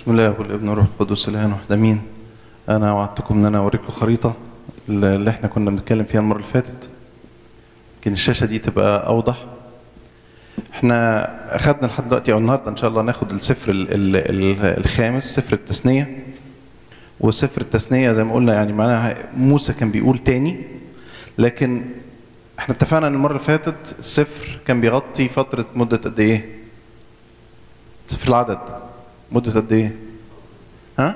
بسم الله والابن والروح القدس الان واحد امين انا وعدتكم ان انا اوريكم خريطه اللي احنا كنا بنتكلم فيها المره اللي فاتت يمكن الشاشه دي تبقى اوضح احنا اخذنا لحد دلوقتي او النهارده ان شاء الله ناخد السفر ال ال ال الخامس سفر التثنيه وسفر التثنيه زي ما قلنا يعني معناها موسى كان بيقول تاني لكن احنا اتفقنا ان المره اللي فاتت السفر كان بيغطي فتره مده قد ايه؟ في العدد مدة قد ايه؟ ها؟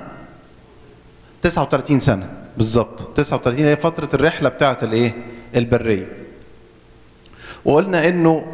39 سنة بالظبط 39 هي فترة الرحلة بتاعة الايه؟ البرية. وقلنا انه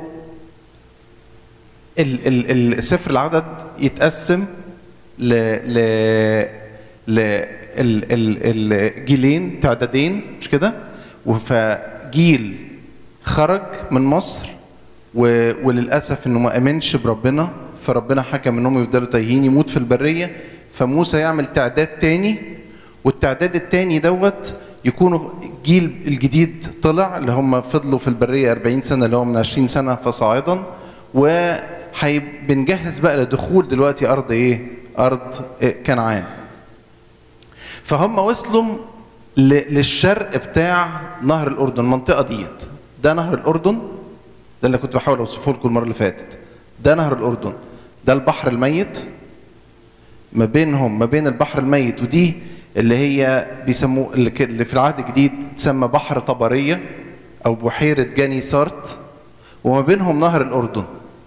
ال ال ال سفر العدد يتقسم ل ل ل ال ال الجيلين تعدادين مش كده؟ فجيل خرج من مصر و وللاسف انه ما امنش بربنا فربنا حكم انهم يفضلوا تايهين يموت في البريه فموسى يعمل تعداد تاني والتعداد التاني دوت يكونوا الجيل الجديد طلع اللي هم فضلوا في البريه 40 سنه اللي هو من 20 سنه فصاعدا وبنجهز بقى لدخول دلوقتي ارض ايه؟ ارض كنعان. فهم وصلوا للشرق بتاع نهر الاردن المنطقه ديت ده نهر الاردن ده اللي كنت بحاول اوصفه لكم المره اللي فاتت ده نهر الاردن ده البحر الميت ما بينهم ما بين البحر الميت ودي اللي هي بيسموه اللي في العهد الجديد تسمى بحر طبريه او بحيره جاني سارت وما بينهم نهر الاردن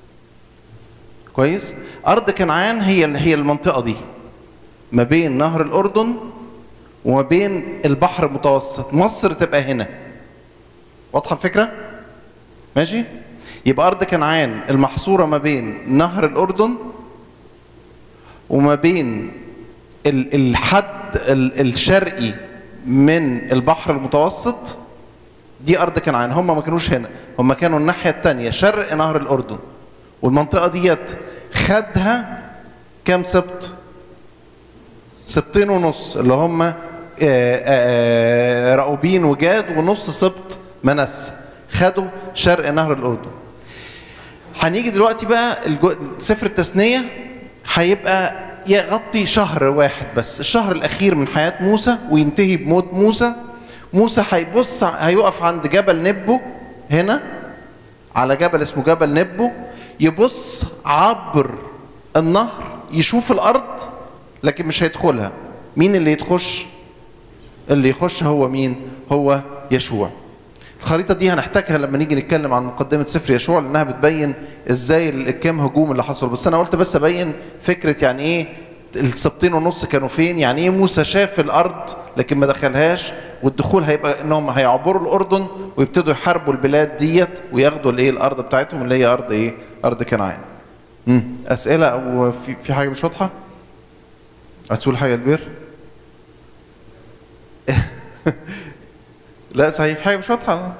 كويس ارض كنعان هي اللي هي المنطقه دي ما بين نهر الاردن وما بين البحر المتوسط مصر تبقى هنا واضحه الفكره ماشي يبقى ارض كنعان المحصوره ما بين نهر الاردن وما بين الحد الشرقي من البحر المتوسط دي ارض كنعان هم ما كانوش هنا هم كانوا الناحيه الثانيه شرق نهر الاردن والمنطقه ديت خدها كام سبت سبتين ونص اللي هم راؤوبين وجاد ونص سبت منسى خدوا شرق نهر الاردن هنيجي دلوقتي بقى سفر التثنيه هيبقى يغطي شهر واحد بس الشهر الاخير من حياه موسى وينتهي بموت موسى موسى هيبص هيقف عند جبل نبو هنا على جبل اسمه جبل نبو يبص عبر النهر يشوف الارض لكن مش هيدخلها مين اللي يتخش اللي يخش هو مين هو يشوع الخريطة دي هنحتاجها لما نيجي نتكلم عن مقدمة سفر يشوع لأنها بتبين إزاي الكام هجوم اللي حصلوا بس أنا قلت بس أبين فكرة يعني إيه السبتين ونص كانوا فين يعني إيه موسى شاف الأرض لكن ما دخلهاش والدخول هيبقى إنهم هيعبروا الأردن ويبتدوا يحاربوا البلاد ديت وياخدوا الإيه الأرض بتاعتهم اللي هي أرض إيه أرض كنعان أسئلة أو في في حاجة مش واضحة؟ أسأل حاجة البير؟ لا صحيح في حاجه مش واضحه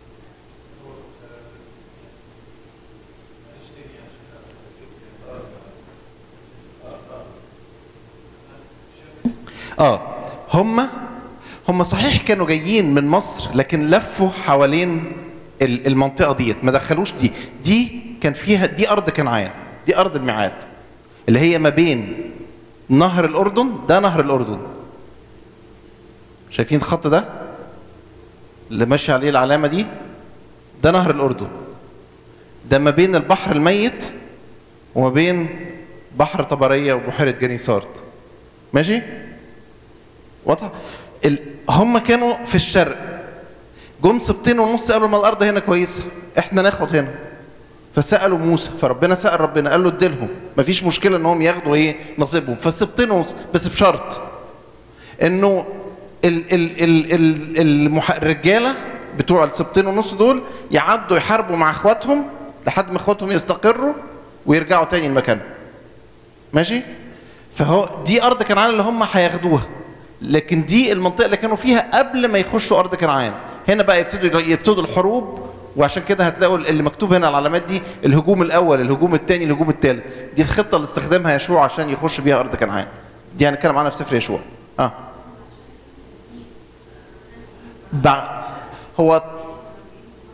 اه هم هم صحيح كانوا جايين من مصر لكن لفوا حوالين المنطقه ديت ما دخلوش دي دي كان فيها دي ارض كنعان دي ارض الميعاد اللي هي ما بين نهر الاردن ده نهر الاردن شايفين الخط ده اللي ماشي عليه العلامه دي ده نهر الاردن ده ما بين البحر الميت وما بين بحر طبريه وبحيره جنيسارت ماشي واضح ال... هم كانوا في الشرق جم سبتين ونص قالوا ما الارض هنا كويسه احنا ناخد هنا فسالوا موسى فربنا سال ربنا قال له اديلهم مفيش مشكله انهم ياخدوا ايه نصيبهم فسبتين ونص بس بشرط انه ال ال ال ال المح... الرجاله بتوع السبتين ونص دول يعدوا يحاربوا مع اخواتهم لحد ما اخواتهم يستقروا ويرجعوا تاني لمكانهم. ماشي؟ فهو دي ارض كنعان اللي هم هياخدوها. لكن دي المنطقه اللي كانوا فيها قبل ما يخشوا ارض كنعان. هنا بقى يبتدوا يبتدوا الحروب وعشان كده هتلاقوا اللي مكتوب هنا العلامات دي الهجوم الاول، الهجوم الثاني، الهجوم الثالث. دي الخطه اللي استخدمها يشوع عشان يخش بيها ارض كنعان. دي هنتكلم عنها في سفر يشوع. اه هو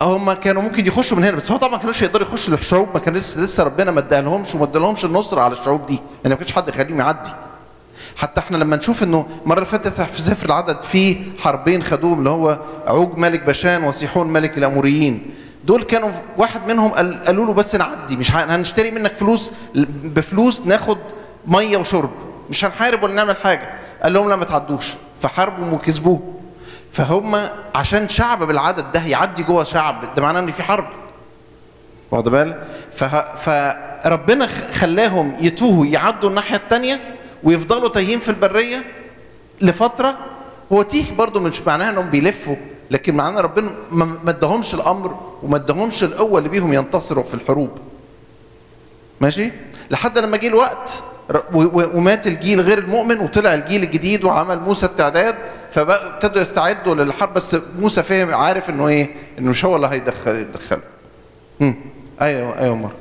هم كانوا ممكن يخشوا من هنا بس هو طبعا ما كانوش يقدروا يخشوا للشعوب ما كان لسه لسه ربنا ما ادالهمش وما ادالهمش النصر على الشعوب دي يعني ما كانش حد يخليهم يعدي حتى احنا لما نشوف انه مره اللي فاتت في سفر العدد في حربين خدوهم اللي هو عوج ملك بشان وسيحون ملك الاموريين دول كانوا واحد منهم قال- قالوا له بس نعدي مش ه- هنشتري منك فلوس بفلوس ناخد ميه وشرب مش هنحارب ولا نعمل حاجه قال لهم لا ما تعدوش فحاربوا وكسبوه فهم عشان شعب بالعدد ده يعدي جوه شعب ده معناه ان في حرب واخد بالك فه- فربنا خ- خلاهم يتوهوا يعدوا الناحيه الثانيه ويفضلوا تايهين في البريه لفتره هو تيه برضو مش معناها انهم بيلفوا لكن معناه ربنا ما ما اداهمش الامر وما اداهمش القوه اللي بيهم ينتصروا في الحروب ماشي لحد لما جه الوقت ر- و- و- ومات الجيل غير المؤمن وطلع الجيل الجديد وعمل موسى التعداد فبقوا ابتدوا يستعدوا للحرب بس موسى فهم عارف انه ايه انه مش هو اللي هيدخل يدخله امم ايوه ايوه مر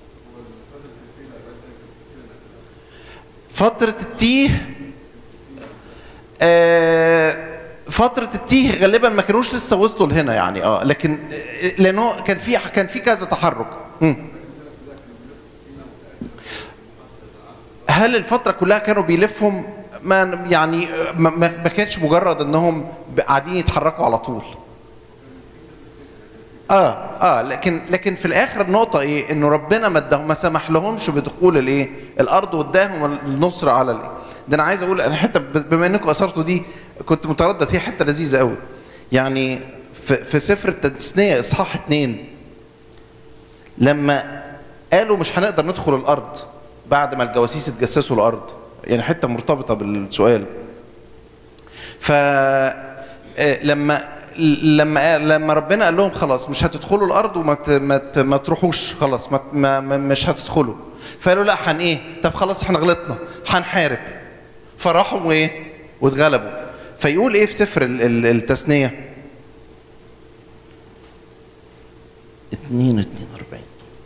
فترة التيه آه فترة التيه غالبا ما كانوش لسه وصلوا لهنا يعني اه لكن آه، لانه كان في كان في كذا تحرك مم. هل الفترة كلها كانوا بيلفهم ما يعني ما, ما ما كانش مجرد انهم قاعدين يتحركوا على طول اه اه لكن لكن في الاخر النقطه ايه انه ربنا ما اداهم ما سمح لهمش بدخول الايه الارض واداهم النصر على الايه ده انا عايز اقول انا حته ب- بما انكم اثرتوا دي كنت متردد هي حته لذيذه قوي يعني في, في سفر التثنيه اصحاح اتنين لما قالوا مش هنقدر ندخل الارض بعد ما الجواسيس اتجسسوا الارض يعني حته مرتبطه بالسؤال ف آه، لما لما لما ربنا قال لهم خلاص مش هتدخلوا الارض وما ت- ما ت- ما تروحوش خلاص ما ما ما- مش هتدخلوا فقالوا لا هن ايه طب خلاص احنا غلطنا هنحارب فراحوا وايه واتغلبوا فيقول ايه في سفر ال- ال- التثنيه 2 42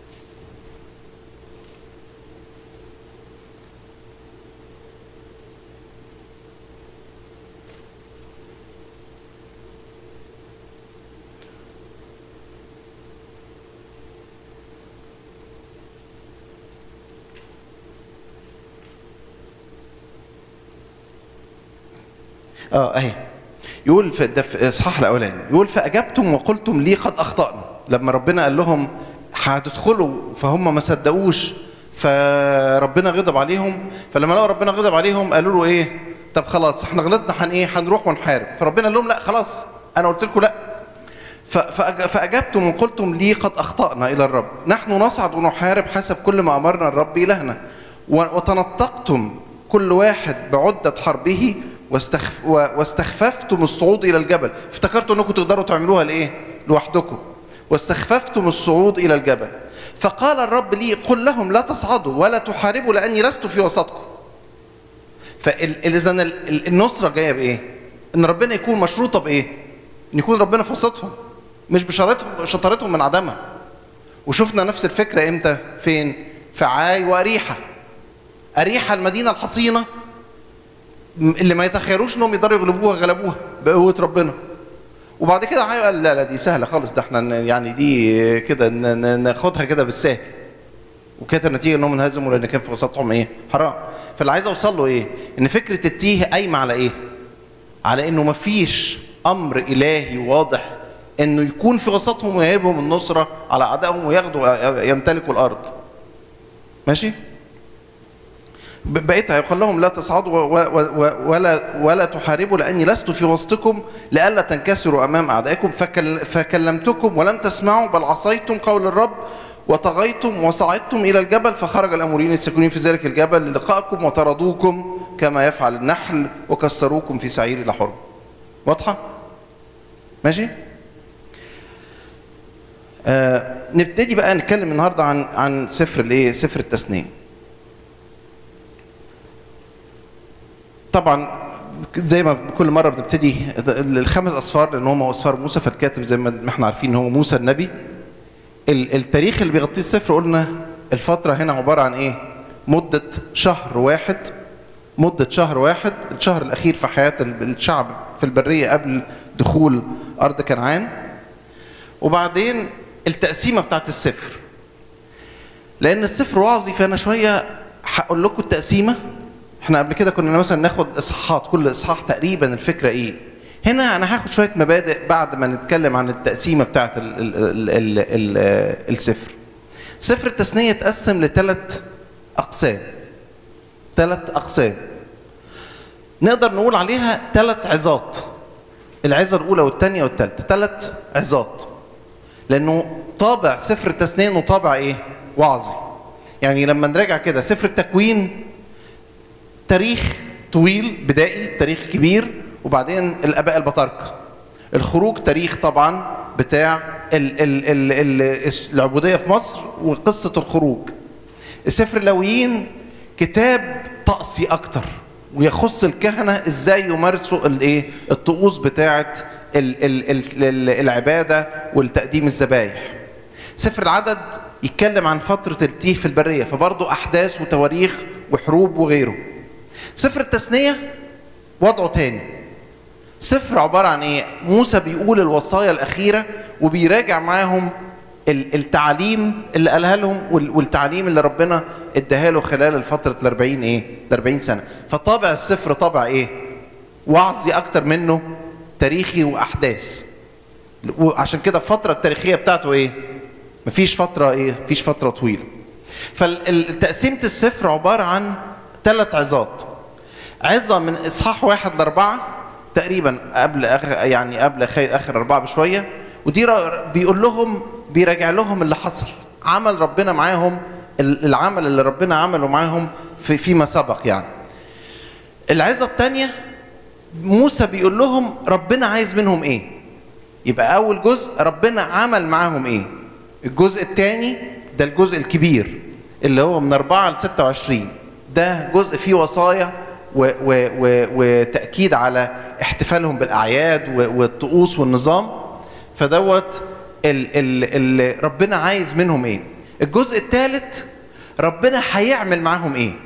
اه اهي يقول في ده في الاصحاح الاولاني يقول فاجبتم وقلتم لي قد اخطانا لما ربنا قال لهم هتدخلوا فهم ما صدقوش فربنا غضب عليهم فلما لقوا ربنا غضب عليهم قالوا له ايه طب خلاص احنا غلطنا هن ايه هنروح ونحارب فربنا قال لهم لا خلاص انا قلت لكم لا ف- فأج- فأجبتم وقلتم لي قد أخطأنا إلى الرب نحن نصعد ونحارب حسب كل ما أمرنا الرب إلهنا و- وتنطقتم كل واحد بعدة حربه واستخف و- واستخففتم الصعود إلى الجبل افتكرتوا أنكم تقدروا تعملوها لإيه لوحدكم واستخففتم الصعود إلى الجبل فقال الرب لي قل لهم لا تصعدوا ولا تحاربوا لأني لست في وسطكم فاذا النصره جايه بايه؟ ان ربنا يكون مشروطه بايه؟ ان يكون ربنا في وسطهم مش بشطارتهم شطارتهم من عدمها وشفنا نفس الفكره امتى؟ فين؟ في عاي واريحه اريحه المدينه الحصينه م- اللي ما يتخيلوش انهم يقدروا يغلبوها غلبوها بقوه ربنا وبعد كده عاي قال لا لا دي سهله خالص ده احنا ن- يعني دي كده ن- ن- ناخدها كده بالسهل وكانت النتيجه انهم انهزموا لان كان في وسطهم ايه؟ حرام. فاللي عايز اوصل له ايه؟ ان فكره التيه قايمه على ايه؟ على انه مفيش امر الهي واضح انه يكون في وسطهم ويهبهم النصره على اعدائهم وياخدوا يمتلكوا الارض. ماشي؟ ب- بقيت هيقول لهم لا تصعدوا و- و- و- ولا ولا تحاربوا لاني لست في وسطكم لئلا تنكسروا امام اعدائكم فكل فكلمتكم ولم تسمعوا بل عصيتم قول الرب وطغيتم وصعدتم الى الجبل فخرج الاموريين الساكنين في ذلك الجبل للقائكم وطردوكم كما يفعل النحل وكسروكم في سعير الى حرب. واضحه؟ ماشي؟ آه نبتدي بقى نتكلم النهارده عن عن سفر الايه؟ سفر التثنيه. طبعا زي ما كل مره بنبتدي الخمس اصفار لان هم اصفار موسى فالكاتب زي ما احنا عارفين ان هو موسى النبي ال- التاريخ اللي بيغطيه السفر قلنا الفتره هنا عباره عن ايه مده شهر واحد مده شهر واحد الشهر الاخير في حياه ال- الشعب في البريه قبل دخول ارض كنعان وبعدين التقسيمه بتاعت السفر لان السفر وعظي فانا شويه هقول لكم التقسيمه احنا قبل كده كنا مثلا ناخد اصحاحات كل اصحاح تقريبا الفكره ايه هنا انا هاخد شويه مبادئ بعد ما نتكلم عن التقسيمه بتاعت ال ال ال ال ال السفر سفر التثنيه اتقسم لثلاث اقسام ثلاث اقسام نقدر نقول عليها ثلاث عظات العظه الاولى والثانيه والثالثه ثلاث عظات لانه طابع سفر التثنيه انه طابع ايه وعظي يعني لما نراجع كده سفر التكوين تاريخ طويل بدائي تاريخ كبير وبعدين الاباء البطاركه الخروج تاريخ طبعا بتاع ال ال ال ال العبوديه في مصر وقصه الخروج السفر اللاويين كتاب طقسي اكتر ويخص الكهنه ازاي يمارسوا الايه الطقوس بتاعه ال ال ال العباده والتقديم الذبايح سفر العدد يتكلم عن فتره التيه في البريه فبرضه احداث وتواريخ وحروب وغيره سفر التثنيه وضعه تاني سفر عباره عن ايه موسى بيقول الوصايا الاخيره وبيراجع معاهم التعاليم اللي قالها لهم والتعاليم اللي ربنا اداها له خلال الفتره ال 40 ايه؟ ال 40 سنه، فطابع السفر طابع ايه؟ وعظي اكتر منه تاريخي واحداث. وعشان كده الفتره التاريخيه بتاعته ايه؟ مفيش فتره ايه؟ مفيش فتره طويله. فتقسيمه السفر عباره عن ثلاث عظات. عظه من اصحاح واحد لاربعه تقريبا قبل أخ... يعني قبل اخر اربعه بشويه ودي بيقول لهم بيراجع لهم اللي حصل عمل ربنا معاهم العمل اللي ربنا عمله معاهم في فيما سبق يعني العظة الثانية موسى بيقول لهم ربنا عايز منهم ايه يبقى اول جزء ربنا عمل معاهم ايه الجزء الثاني ده الجزء الكبير اللي هو من 4 ل 26 ده جزء فيه وصايا و و و وتأكيد على احتفالهم بالأعياد والطقوس والنظام فدوت ال ال ال ربنا عايز منهم ايه الجزء الثالث ربنا هيعمل معاهم ايه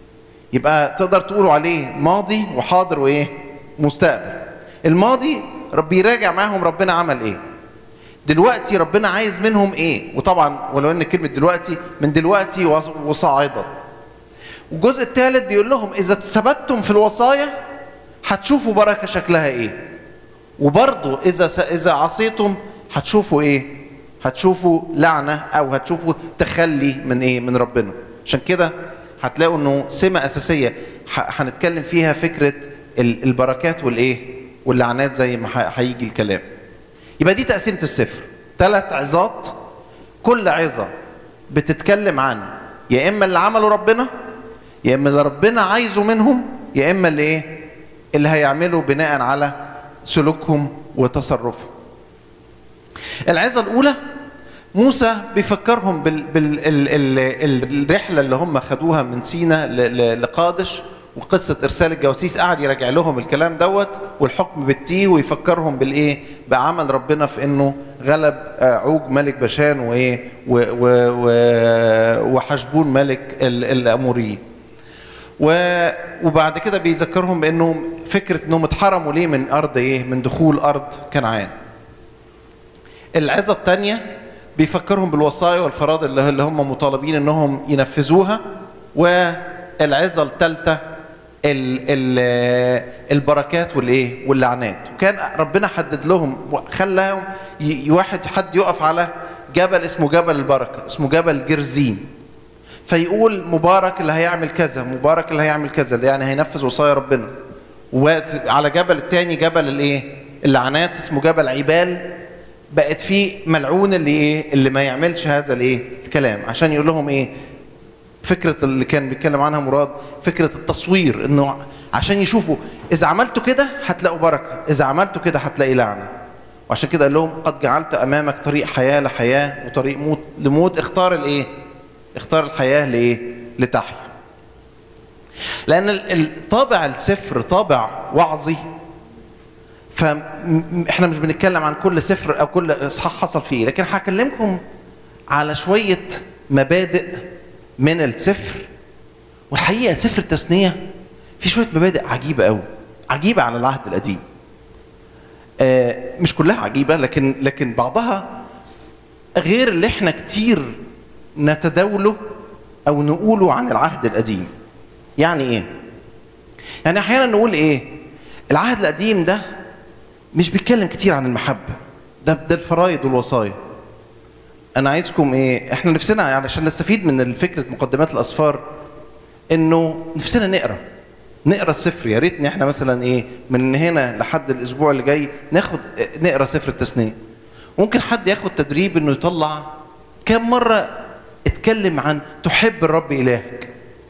يبقى تقدر تقولوا عليه ماضي وحاضر وايه مستقبل الماضي رب يراجع معاهم ربنا عمل ايه دلوقتي ربنا عايز منهم ايه وطبعا ولو ان كلمه دلوقتي من دلوقتي وصاعدا والجزء الثالث بيقول لهم اذا ثبتتم في الوصايا هتشوفوا بركه شكلها ايه وبرضه اذا اذا عصيتم هتشوفوا ايه هتشوفوا لعنه او هتشوفوا تخلي من ايه من ربنا عشان كده هتلاقوا انه سمه اساسيه هنتكلم فيها فكره البركات والايه واللعنات زي ما هيجي الكلام يبقى دي تقسيمه السفر ثلاث عظات كل عظه بتتكلم عن يا اما اللي عمله ربنا يا اما اللي ربنا عايزه منهم يا اما اللي ايه اللي هيعمله بناء على سلوكهم وتصرفهم العظة الأولى موسى بيفكرهم بال... بال... ال... ال... الرحلة اللي هم خدوها من سينا ل... لقادش وقصة إرسال الجواسيس قعد يراجع لهم الكلام دوت والحكم بالتيه ويفكرهم بالإيه؟ بعمل ربنا في إنه غلب عوج ملك بشان وإيه؟ و... و... و... وحشبون ملك ال... الأموريين. و... وبعد كده بيذكرهم بإنهم فكرة إنهم اتحرموا ليه من أرض إيه؟ من دخول أرض كنعان. العظة الثانية بيفكرهم بالوصايا والفرائض اللي هم مطالبين انهم ينفذوها والعظة الثالثة البركات والايه واللعنات وكان ربنا حدد لهم خلاهم واحد حد يقف على جبل اسمه جبل البركه اسمه جبل جرزيم فيقول مبارك اللي هيعمل كذا مبارك اللي هيعمل كذا يعني هينفذ وصايا ربنا وعلى جبل الثاني جبل الايه اللعنات اسمه جبل عبال بقت في ملعون اللي ايه اللي ما يعملش هذا الايه الكلام عشان يقول لهم ايه فكره اللي كان بيتكلم عنها مراد فكره التصوير انه عشان يشوفوا اذا عملتوا كده هتلاقوا بركه اذا عملتوا كده هتلاقي لعنه وعشان كده قال لهم قد جعلت امامك طريق حياه لحياه وطريق موت لموت اختار الايه اختار الحياه لايه لتحيا لان الطابع السفر طابع وعظي فاحنا مش بنتكلم عن كل سفر او كل اصحاح حصل فيه لكن هكلمكم على شويه مبادئ من السفر والحقيقه سفر التثنيه في شويه مبادئ عجيبه قوي عجيبه على العهد القديم آه مش كلها عجيبه لكن لكن بعضها غير اللي احنا كتير نتداوله او نقوله عن العهد القديم يعني ايه يعني احيانا نقول ايه العهد القديم ده مش بيتكلم كتير عن المحبه ده ده الفرايض والوصايا انا عايزكم ايه احنا نفسنا علشان نستفيد من فكره مقدمات الاسفار انه نفسنا نقرا نقرا السفر يا ريت ان احنا مثلا ايه من هنا لحد الاسبوع اللي جاي ناخد نقرا سفر التثنيه ممكن حد ياخد تدريب انه يطلع كم مره اتكلم عن تحب الرب الهك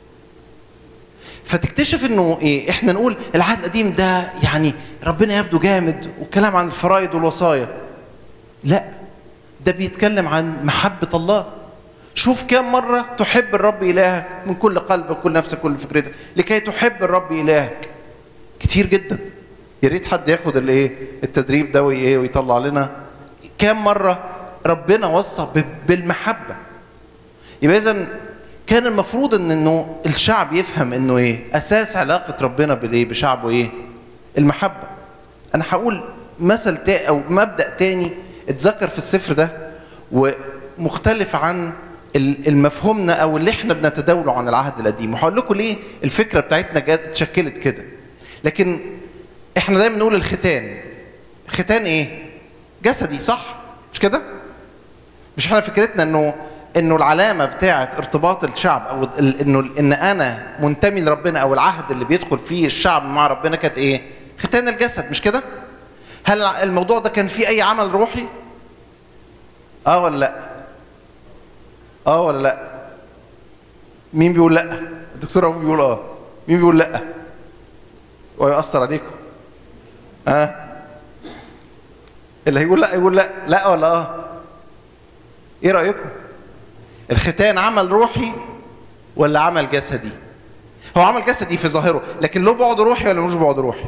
فتكتشف انه ايه احنا نقول العهد القديم ده يعني ربنا يبدو جامد والكلام عن الفرائض والوصايا لا ده بيتكلم عن محبة الله شوف كم مرة تحب الرب إلهك من كل قلبك كل نفسك كل فكرتك لكي تحب الرب إلهك كتير جدا يا ريت حد ياخد الايه التدريب ده وايه ويطلع لنا كم مرة ربنا وصى بالمحبة يبقى إذا كان المفروض ان انه الشعب يفهم انه ايه اساس علاقة ربنا بالايه بشعبه ايه المحبة انا هقول مثل تا او مبدأ تاني اتذكر في السفر ده ومختلف عن المفهومنا او اللي احنا بنتداوله عن العهد القديم وهقول لكم ليه الفكره بتاعتنا جات اتشكلت كده لكن احنا دايما نقول الختان ختان ايه جسدي صح مش كده مش احنا فكرتنا انه انه العلامه بتاعه ارتباط الشعب او انه ان انا منتمي لربنا او العهد اللي بيدخل فيه الشعب مع ربنا كانت ايه ختان الجسد مش كده هل الموضوع ده كان فيه اي عمل روحي اه ولا لا اه ولا لا مين بيقول لا الدكتور ابو بيقول اه مين بيقول لا ويأثر عليكم اه اللي هيقول لا يقول لا لا ولا اه ايه رايكم الختان عمل روحي ولا عمل جسدي هو عمل جسدي في ظاهره لكن له بعد روحي ولا ملوش بعد روحي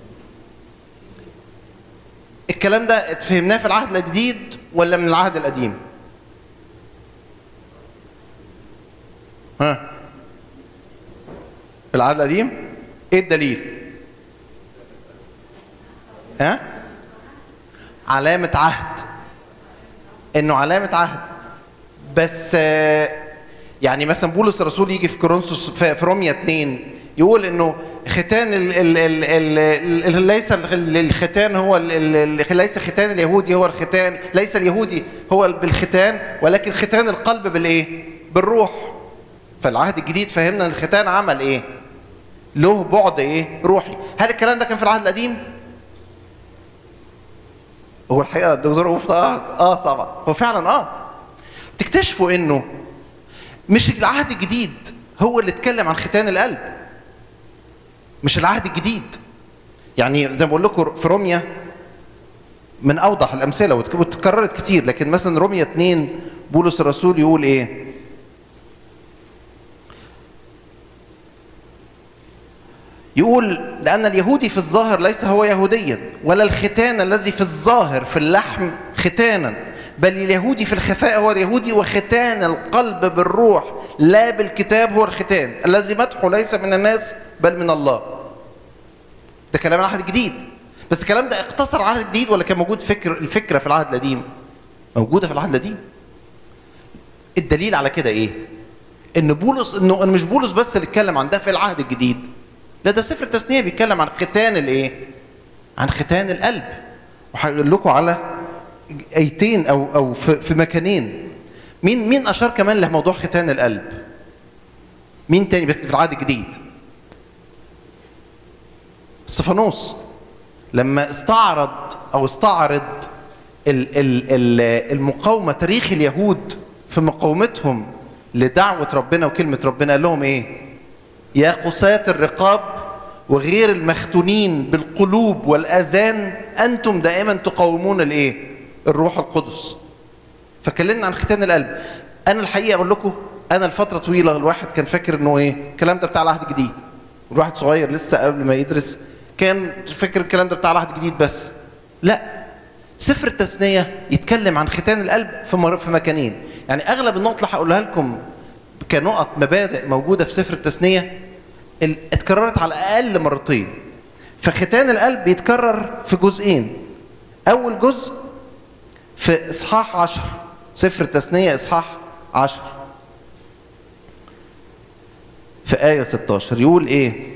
الكلام ده اتفهمناه في العهد الجديد ولا من العهد القديم ها في العهد القديم ايه الدليل ها علامة عهد انه علامة عهد بس يعني مثلا بولس الرسول يجي في كورنثوس في روميا 2 يقول انه ختان ال ال ال ال ليس الختان هو ال ليس ختان اليهودي هو الختان ليس اليهودي هو بالختان ولكن ختان القلب بالايه؟ بالروح فالعهد الجديد فهمنا ان الختان عمل ايه؟ له بعد ايه؟ روحي هل الكلام ده كان في العهد القديم؟ هو الحقيقه الدكتور اه اه طبعا هو فعلا اه تكتشفوا انه مش العهد الجديد هو اللي اتكلم عن ختان القلب مش العهد الجديد يعني زي ما بقول لكم في روميا من اوضح الامثله واتكررت كتير لكن مثلا روميا 2 بولس الرسول يقول ايه يقول لأن اليهودي في الظاهر ليس هو يهوديا ولا الختان الذي في الظاهر في اللحم ختانا بل اليهودي في الخفاء هو اليهودي وختان القلب بالروح لا بالكتاب هو الختان الذي مدحه ليس من الناس بل من الله ده كلام العهد الجديد بس الكلام ده اقتصر على العهد الجديد ولا كان موجود فكر الفكره في العهد القديم موجوده في العهد القديم الدليل على كده ايه ان بولس انه ان مش بولس بس اللي اتكلم عن ده في العهد الجديد لا ده سفر التثنيه بيتكلم عن ختان الايه عن ختان القلب وهقول لكم على ايتين او او في, في مكانين مين مين اشار كمان لموضوع ختان القلب مين تاني بس في العهد الجديد استفانوس لما استعرض او استعرض ال ال ال المقاومه تاريخ اليهود في مقاومتهم لدعوه ربنا وكلمه ربنا قال لهم ايه يا قساة الرقاب وغير المختونين بالقلوب والاذان انتم دائما تقاومون الايه الروح القدس فكلمنا عن ختان القلب انا الحقيقه اقول لكم انا لفتره طويله الواحد كان فاكر انه ايه الكلام ده بتاع العهد الجديد الواحد صغير لسه قبل ما يدرس كان فاكر الكلام ده بتاع العهد الجديد بس لا سفر التثنيه يتكلم عن ختان القلب في في مكانين يعني اغلب النقط اللي هقولها لكم كنقط مبادئ موجوده في سفر التثنيه اتكررت على الاقل مرتين فختان القلب بيتكرر في جزئين اول جزء في اصحاح عشر سفر التثنية إصحاح عشر في آية 16 يقول إيه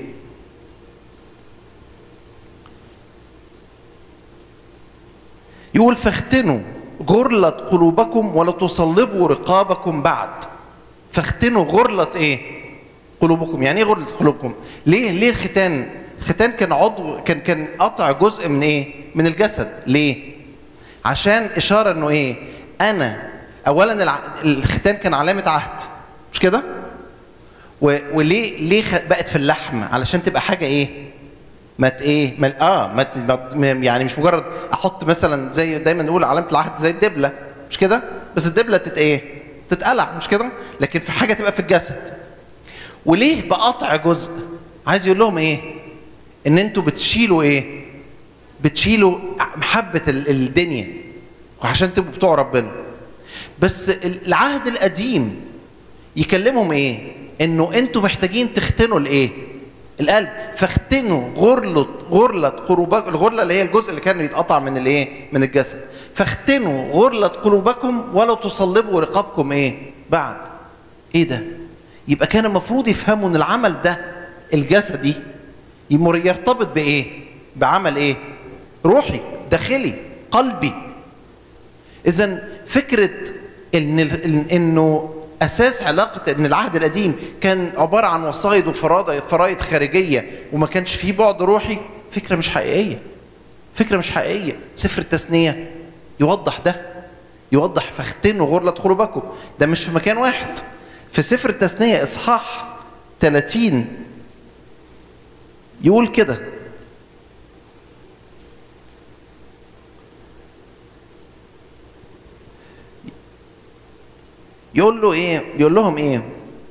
يقول فاختنوا غرلة قلوبكم ولا تصلبوا رقابكم بعد فاختنوا غرلة ايه قلوبكم يعني ايه غرلة قلوبكم ليه ليه الختان الختان كان عضو كان كان قطع جزء من ايه من الجسد ليه عشان اشاره انه ايه انا اولا الع... الختان كان علامه عهد مش كده و... وليه ليه خ... بقت في اللحم علشان تبقى حاجه ايه ما ت- ايه ما اه ما ت- ما ت- يعني مش مجرد احط مثلا زي دايما نقول علامه العهد زي الدبله مش كده بس الدبله تت ايه تتقلع مش كده لكن في حاجه تبقى في الجسد وليه بقطع جزء عايز يقول لهم ايه ان انتوا بتشيلوا ايه بتشيلوا محبه ال- الدنيا وعشان تبقوا بتوع ربنا بس ال- العهد القديم يكلمهم ايه انه انتوا محتاجين تختنوا الايه القلب فاختنوا غرلة غرلة قلوبكم الغرلة اللي هي الجزء اللي كان يتقطع من الايه من الجسد فاختنوا غرلة قلوبكم ولا تصلبوا رقابكم ايه بعد ايه ده يبقى كان المفروض يفهموا ان العمل ده الجسدي يمر- يرتبط بايه بعمل ايه روحي داخلي قلبي اذا فكره ان ال- إن- انه اساس علاقه ان العهد القديم كان عباره عن وصايد وفرائض فرائض خارجيه وما كانش فيه بعد روحي فكره مش حقيقيه فكره مش حقيقيه سفر التثنيه يوضح ده يوضح فاختنوا غرلة قلوبكم ده مش في مكان واحد في سفر التثنيه اصحاح 30 يقول كده يقول له ايه يقول لهم ايه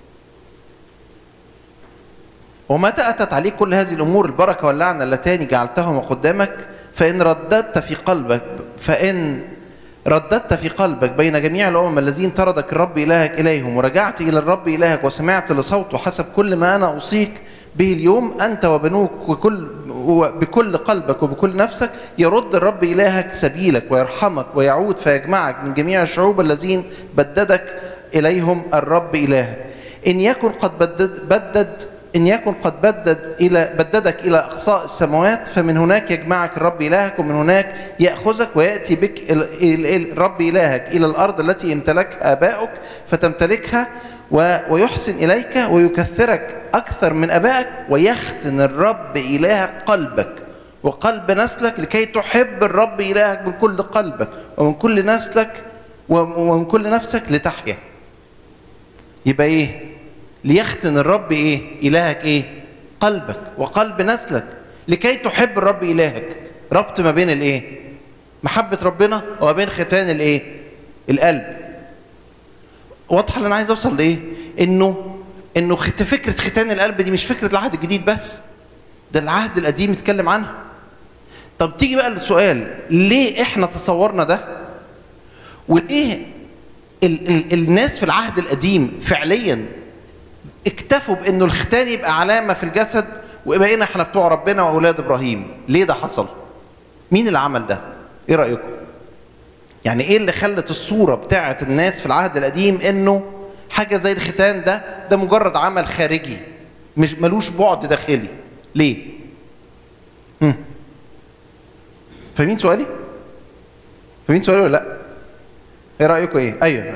ومتى اتت عليك كل هذه الامور البركه واللعنه اللتان جعلتهما قدامك فان رددت في قلبك فان رددت في قلبك بين جميع الامم الذين طردك الرب الهك اليهم ورجعت الى الرب الهك وسمعت لصوته حسب كل ما انا اوصيك به اليوم انت وبنوك وكل بكل قلبك وبكل نفسك يرد الرب الهك سبيلك ويرحمك ويعود فيجمعك من جميع الشعوب الذين بددك اليهم الرب الهك ان يكن قد بدد بدد إن يكن قد بدد إلى بددك إلى أقصاء السماوات فمن هناك يجمعك الرب إلهك ومن هناك يأخذك ويأتي بك ال- ال- ال- الرب إلهك إلى الأرض التي امتلكها آبائك فتمتلكها و- ويحسن إليك ويكثرك أكثر من آبائك ويختن الرب إلهك قلبك وقلب نسلك لكي تحب الرب إلهك من كل قلبك ومن كل نسلك ومن كل نفسك لتحيا يبقى ايه ليختن الرب ايه الهك ايه قلبك وقلب نسلك لكي تحب الرب الهك ربط ما بين الايه محبه ربنا وما بين ختان الايه القلب واضحه اللي انا عايز اوصل لايه انه انه خت- فكره ختان القلب دي مش فكره العهد الجديد بس ده العهد القديم اتكلم عنها طب تيجي بقى للسؤال ليه احنا تصورنا ده وليه ال ال الناس في العهد القديم فعليا اكتفوا بانه الختان يبقى علامه في الجسد وبقينا احنا بتوع ربنا واولاد ابراهيم ليه ده حصل مين اللي عمل ده ايه رايكم يعني ايه اللي خلت الصوره بتاعه الناس في العهد القديم انه حاجه زي الختان ده ده مجرد عمل خارجي مش ملوش بعد داخلي ليه هم. فاهمين سؤالي فاهمين سؤالي ولا لا ايه رايكم ايه ايوه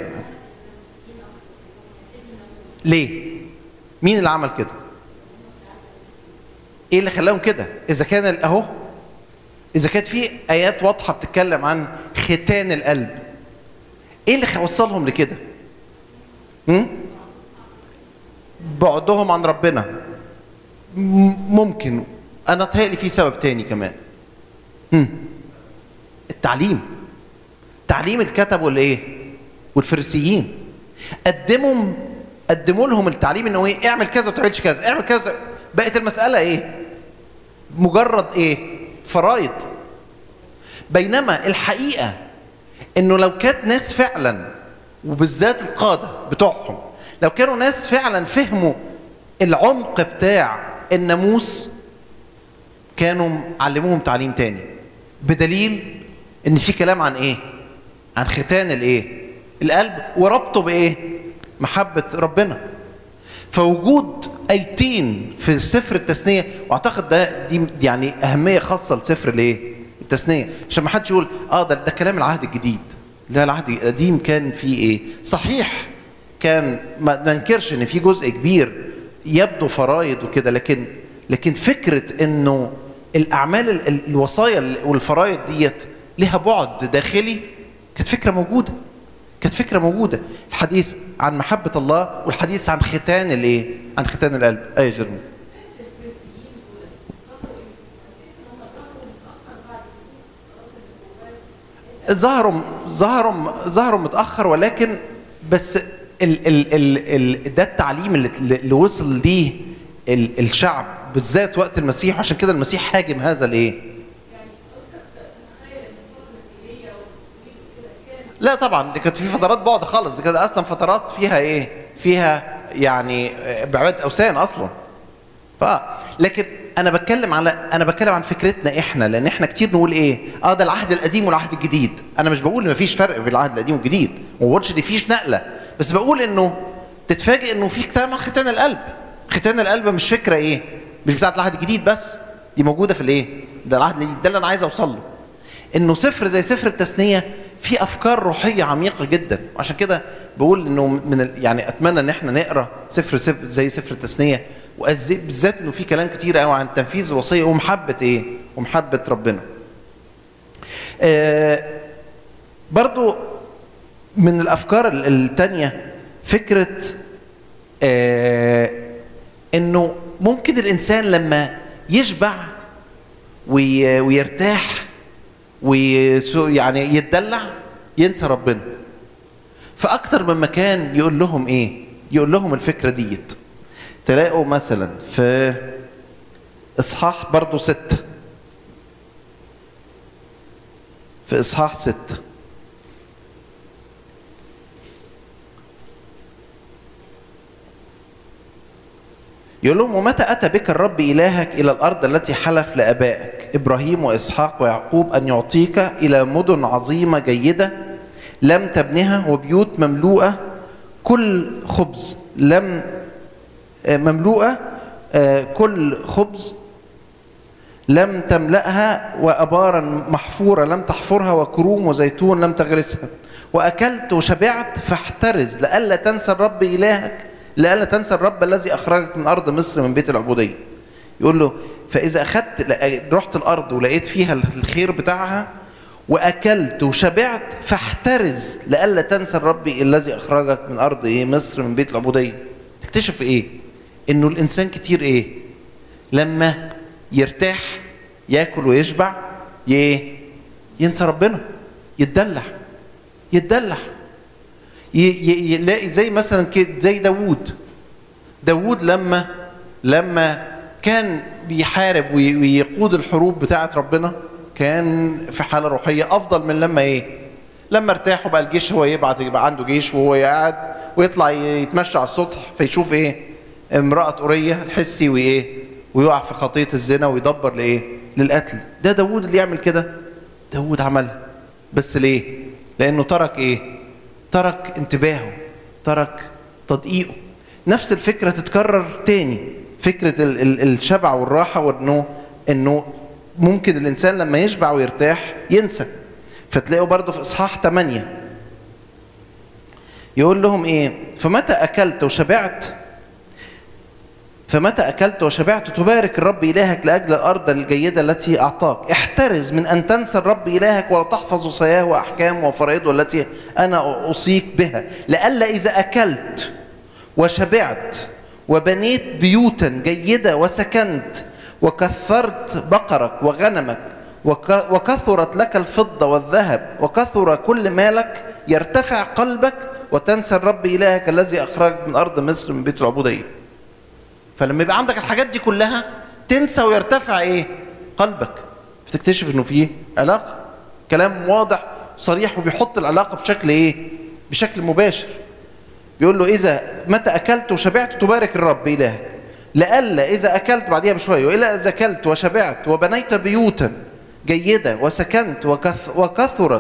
ليه مين اللي عمل كده ايه اللي خلاهم كده اذا كان ال- اهو اذا كانت في ايات واضحه بتتكلم عن ختان القلب ايه اللي وصلهم لكده هم؟ بعدهم عن ربنا م- ممكن انا تهيألي في سبب تاني كمان هم. التعليم تعليم الكتب والايه والفريسيين قدموا قدموا لهم التعليم انه ايه اعمل كذا وما تعملش كذا اعمل كذا بقت المساله ايه مجرد ايه فرايض بينما الحقيقه انه لو كانت ناس فعلا وبالذات القاده بتوعهم لو كانوا ناس فعلا فهموا العمق بتاع الناموس كانوا علموهم تعليم تاني بدليل ان في كلام عن ايه عن ختان الايه القلب وربطه بايه محبه ربنا فوجود ايتين في سفر التثنيه واعتقد ده دي يعني اهميه خاصه لسفر الايه التثنيه عشان ما حدش يقول اه ده ده كلام العهد الجديد لا العهد القديم كان فيه ايه صحيح كان ما ننكرش ان في جزء كبير يبدو فرايض وكده لكن لكن فكره انه الاعمال ال- ال- الوصايا والفرايض ديت لها بعد داخلي كانت فكره موجوده كانت فكره موجوده الحديث عن محبه الله والحديث عن ختان الايه عن ختان القلب اي جرمي ظهروا ظهروا ظهروا متاخر ولكن بس ال ال ال ال ده التعليم اللي, اللي وصل ليه ال الشعب بالذات وقت المسيح عشان كده المسيح هاجم هذا الايه لا طبعا دي كانت في فترات بعد خالص دي كانت اصلا فترات فيها ايه فيها يعني بعباده اوثان اصلا ف لكن انا بتكلم على انا بتكلم عن فكرتنا احنا لان احنا كتير نقول ايه اه ده العهد القديم والعهد الجديد انا مش بقول ما فيش فرق بين العهد القديم والجديد وما بقولش ان فيش نقله بس بقول انه تتفاجئ انه في كلام عن ختان القلب ختان القلب مش فكره ايه مش بتاعت العهد الجديد بس دي موجوده في الايه ده العهد الجديد ده اللي انا عايز اوصل له انه سفر زي سفر التثنيه في افكار روحيه عميقه جدا وعشان كده بقول انه من ال- يعني اتمنى ان احنا نقرا سفر, سفر زي سفر التثنيه وأز- بالذات انه في كلام كتير قوي عن تنفيذ الوصيه ومحبه ايه ومحبه ربنا آه برضو من الافكار ال- التانية فكره آه انه ممكن الانسان لما يشبع وي- ويرتاح ويعني يتدلع ينسى ربنا فاكتر من مكان يقول لهم ايه يقول لهم الفكره ديت تلاقوا مثلا في اصحاح برضو ستة في اصحاح ستة يقول لهم ومتى أتى بك الرب إلهك إلى الأرض التي حلف لآبائك إبراهيم وإسحاق ويعقوب أن يعطيك إلى مدن عظيمة جيدة لم تبنها وبيوت مملوءة كل خبز لم آه، مملوءة آه، كل خبز لم تملأها وأبارا محفورة لم تحفرها وكروم وزيتون لم تغرسها وأكلت وشبعت فاحترز لئلا تنسى الرب إلهك لئلا تنسى الرب الذي أخرجك من أرض مصر من بيت العبودية يقول له فإذا أخذت لقيت- رحت الأرض ولقيت فيها الخير بتاعها وأكلت وشبعت فاحترز لئلا تنسى الرب الذي أخرجك من أرض إيه مصر من بيت العبودية تكتشف إيه إنه الإنسان كتير إيه لما يرتاح ياكل ويشبع ي- ينسى ربنا يتدلع يتدلع ي- ي- يلاقي زي مثلا كده زي داوود داوود لما لما كان بيحارب وي- ويقود الحروب بتاعه ربنا كان في حاله روحيه افضل من لما ايه لما ارتاح وبقى الجيش هو يبعت يبقى عنده جيش وهو قاعد ويطلع يتمشى على السطح فيشوف ايه امرأة أورية الحسي وإيه ويقع في خطية الزنا ويدبر لإيه للقتل ده داوود اللي يعمل كده داوود عملها بس ليه لأنه ترك إيه ترك انتباهه ترك تدقيقه نفس الفكرة تتكرر تاني فكرة ال- ال- الشبع والراحة وانه انه ممكن الانسان لما يشبع ويرتاح ينسى فتلاقوا برضه في اصحاح 8 يقول لهم ايه فمتى اكلت وشبعت فمتى أكلت وشبعت تبارك الرب إلهك لأجل الأرض الجيدة التي أعطاك احترز من أن تنسى الرب إلهك ولا تحفظ وصاياه وأحكامه وفرائضه التي أنا أوصيك بها لئلا إذا أكلت وشبعت وبنيت بيوتا جيدة وسكنت وكثرت بقرك وغنمك وك- وكثرت لك الفضة والذهب وكثر كل مالك يرتفع قلبك وتنسى الرب إلهك الذي أخرجك من أرض مصر من بيت العبودية فلما يبقى عندك الحاجات دي كلها تنسى ويرتفع ايه قلبك فتكتشف انه في علاقه كلام واضح صريح وبيحط العلاقه بشكل ايه بشكل مباشر بيقول له اذا متى اكلت وشبعت تبارك الرب الهك لئلا اذا اكلت بعديها بشويه والا اذا اكلت وشبعت وبنيت بيوتا جيده وسكنت وكث وكثرت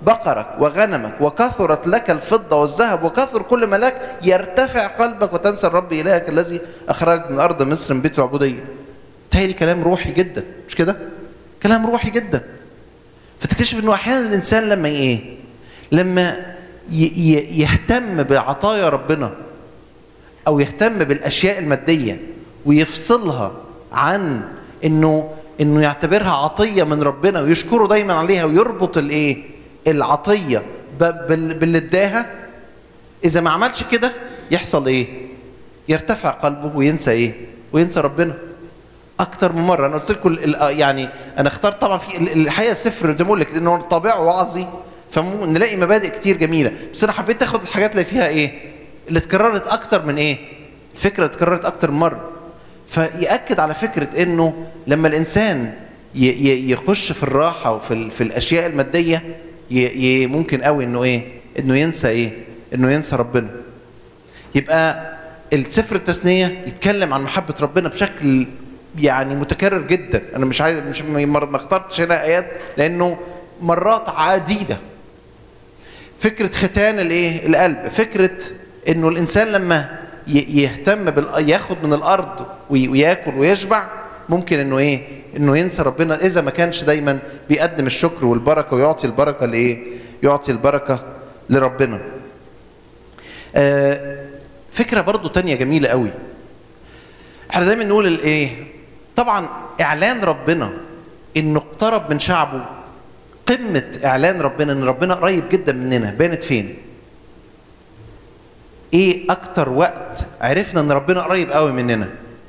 بقرك وغنمك وكثرت لك الفضة والذهب وكثر كل ملاك يرتفع قلبك وتنسى الرب إلهك الذي أخرجك من أرض مصر من بيت العبودية تهيلي كلام روحي جدا مش كده كلام روحي جدا فتكتشف انه احيانا الانسان لما ايه لما يهتم بعطايا ربنا او يهتم بالاشياء الماديه ويفصلها عن انه انه يعتبرها عطيه من ربنا ويشكره دايما عليها ويربط الايه العطيه باللي اداها اذا ما عملش كده يحصل ايه يرتفع قلبه وينسى ايه وينسى ربنا اكتر من مره انا قلت لكم يعني انا اخترت طبعا في الحقيقه السفر زي ما بقول لك لانه طابعه وعظي فنلاقي مبادئ كتير جميله بس انا حبيت اخد الحاجات اللي فيها ايه اللي اتكررت اكتر من ايه الفكره اتكررت اكتر من مره فيأكد على فكره انه لما الانسان يخش في الراحه وفي في الاشياء الماديه ممكن قوي انه ايه انه ينسى ايه انه ينسى ربنا يبقى السفر التثنيه يتكلم عن محبه ربنا بشكل يعني متكرر جدا انا مش عايز مش ما اخترتش هنا ايات لانه مرات عديده فكره ختان الايه القلب فكره انه الانسان لما يهتم بال... ياخد من الارض وياكل ويشبع ممكن انه ايه انه ينسى ربنا اذا ما كانش دايما بيقدم الشكر والبركه ويعطي البركه لايه يعطي البركه لربنا آه فكره برضو تانية جميله قوي احنا دايما نقول الايه طبعا اعلان ربنا انه اقترب من شعبه قمه اعلان ربنا ان ربنا قريب جدا مننا بانت فين ايه اكتر وقت عرفنا ان ربنا قريب قوي مننا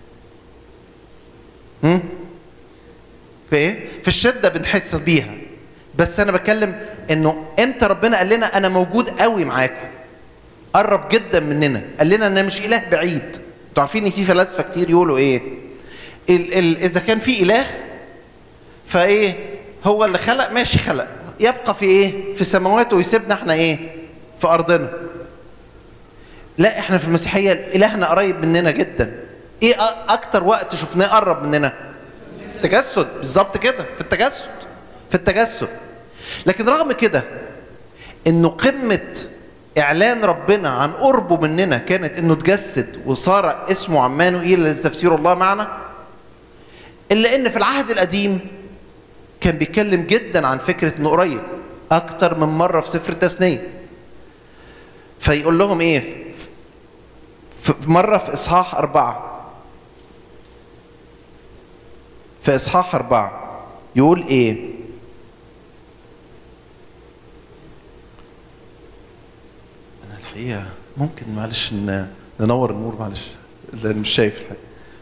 هم؟ في ايه في الشده بنحس بيها بس انا بتكلم انه امتى ربنا قال لنا انا موجود قوي معاكم قرب جدا مننا قال لنا انا مش اله بعيد انتوا عارفين ان في فلاسفه كتير يقولوا ايه ال ال اذا كان في اله فايه هو اللي خلق ماشي خلق يبقى في ايه في السماوات ويسيبنا احنا ايه في ارضنا لا احنا في المسيحيه الهنا قريب مننا جدا ايه اكتر وقت شفناه قرب مننا التجسد بالظبط كده في التجسد في التجسد لكن رغم كده انه قمه اعلان ربنا عن قربه مننا كانت انه تجسد وصار اسمه عمانوئيل الذي تفسير الله معنا الا ان في العهد القديم كان بيتكلم جدا عن فكره انه قريب اكتر من مره في سفر التثنيه فيقول لهم ايه في مره في اصحاح اربعه في اصحاح اربعه يقول ايه انا الحقيقه ممكن معلش ننور النور معلش لان مش شايف الحقيقه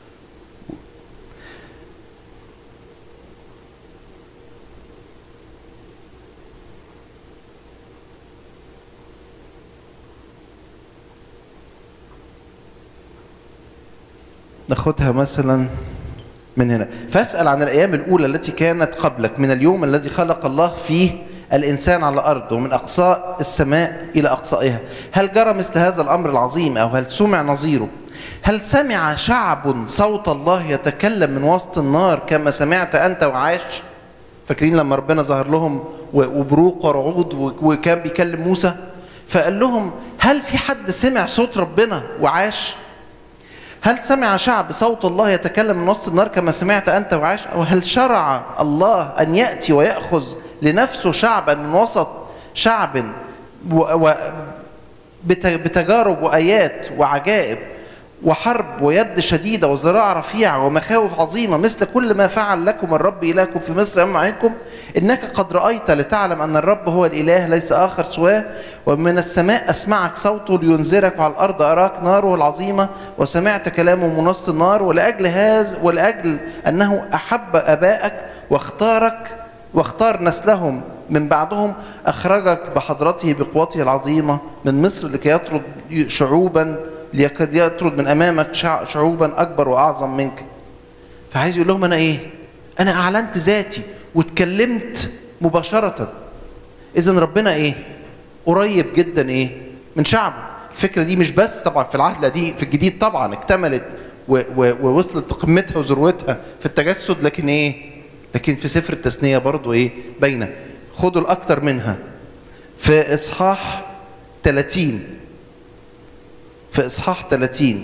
ناخدها مثلا من هنا فاسأل عن الأيام الأولى التي كانت قبلك من اليوم الذي خلق الله فيه الإنسان على الأرض ومن أقصاء السماء إلى أقصائها هل جرى مثل هذا الأمر العظيم أو هل سمع نظيره هل سمع شعب صوت الله يتكلم من وسط النار كما سمعت أنت وعاش فاكرين لما ربنا ظهر لهم وبروق ورعود وكان بيكلم موسى فقال لهم هل في حد سمع صوت ربنا وعاش هل سمع شعب صوت الله يتكلم من وسط النار كما سمعت أنت وعاش أو هل شرع الله أن يأتي ويأخذ لنفسه شعبا من وسط شعب و بتجارب وآيات وعجائب وحرب ويد شديدة وذراع رفيعة ومخاوف عظيمة مثل كل ما فعل لكم الرب إلهكم في مصر أمام عينكم إنك قد رأيت لتعلم أن الرب هو الإله ليس آخر سواه ومن السماء أسمعك صوته لينذرك وعلى الأرض أراك ناره العظيمة وسمعت كلامه من وسط النار ولأجل هذا ولأجل أنه أحب آبائك واختارك واختار نسلهم من بعدهم أخرجك بحضرته بقوته العظيمة من مصر لكي يطرد شعوبا ليكاد يطرد من امامك شعوبا اكبر واعظم منك فعايز يقول لهم انا ايه انا اعلنت ذاتي واتكلمت مباشره اذا ربنا ايه قريب جدا ايه من شعبه الفكره دي مش بس طبعا في العهد القديم في الجديد طبعا اكتملت ووصلت لقمتها وذروتها في التجسد لكن ايه لكن في سفر التثنيه برضو ايه باينه خدوا الاكثر منها في اصحاح 30 في اصحاح 30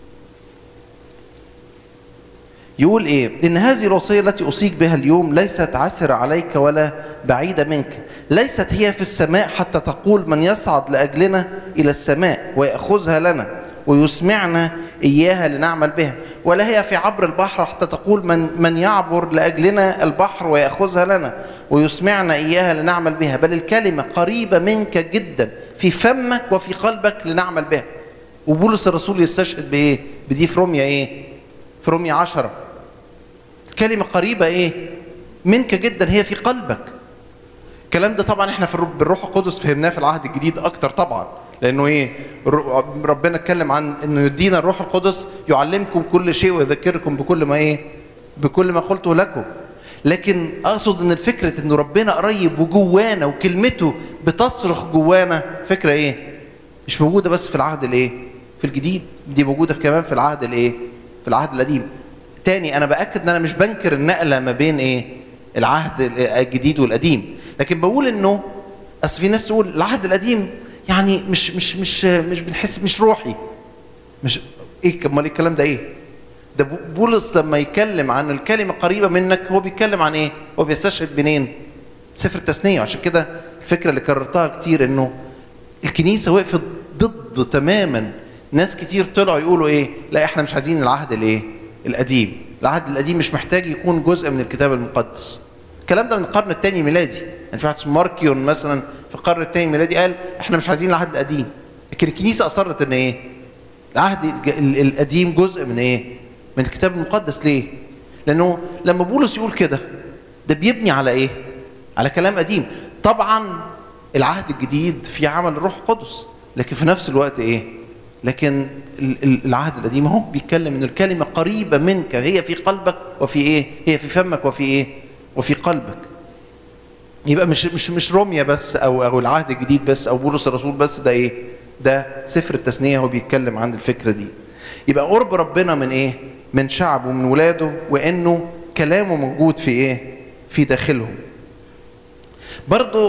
يقول ايه ان هذه الوصيه التي اوصيك بها اليوم ليست عسره عليك ولا بعيده منك ليست هي في السماء حتى تقول من يصعد لاجلنا الى السماء وياخذها لنا ويسمعنا اياها لنعمل بها ولا هي في عبر البحر حتى تقول من من يعبر لاجلنا البحر وياخذها لنا ويسمعنا اياها لنعمل بها بل الكلمه قريبه منك جدا في فمك وفي قلبك لنعمل بها وبولس الرسول يستشهد بايه بدي في روميا ايه في روميا عشرة الكلمة قريبة ايه منك جدا هي في قلبك الكلام ده طبعا احنا في بالروح القدس فهمناه في العهد الجديد اكتر طبعا لانه ايه ربنا اتكلم عن انه يدينا الروح القدس يعلمكم كل شيء ويذكركم بكل ما ايه بكل ما قلته لكم لكن اقصد ان الفكره انه ربنا قريب وجوانا وكلمته بتصرخ جوانا فكره ايه مش موجوده بس في العهد الايه في الجديد دي موجوده في كمان في العهد الايه في العهد القديم تاني انا باكد ان انا مش بنكر النقله ما بين ايه العهد الجديد والقديم لكن بقول انه اصل في ناس تقول العهد القديم يعني مش مش مش مش بنحس مش روحي مش ايه امال الكلام ده ايه ده بولس لما يتكلم عن الكلمه قريبه منك هو بيتكلم عن ايه هو بيستشهد منين سفر التثنيه عشان كده الفكره اللي كررتها كتير انه الكنيسه وقفت ضد تماما ناس كتير طلعوا يقولوا ايه لا احنا مش عايزين العهد الايه القديم العهد القديم مش محتاج يكون جزء من الكتاب المقدس الكلام ده من القرن الثاني ميلادي يعني في واحد اسمه ماركيون مثلا في القرن الثاني ميلادي قال احنا مش عايزين العهد القديم لكن الكنيسه اصرت ان ايه العهد القديم جزء من ايه من الكتاب المقدس ليه لانه لما بولس يقول كده ده بيبني على ايه على كلام قديم طبعا العهد الجديد في عمل الروح القدس لكن في نفس الوقت ايه لكن العهد القديم اهو بيتكلم ان الكلمه قريبه منك هي في قلبك وفي ايه هي في فمك وفي ايه وفي قلبك يبقى مش مش مش روميا بس او او العهد الجديد بس او بولس الرسول بس ده ايه ده سفر التثنيه هو بيتكلم عن الفكره دي يبقى قرب ربنا من ايه من شعبه ومن ولاده وانه كلامه موجود في ايه في داخلهم برضو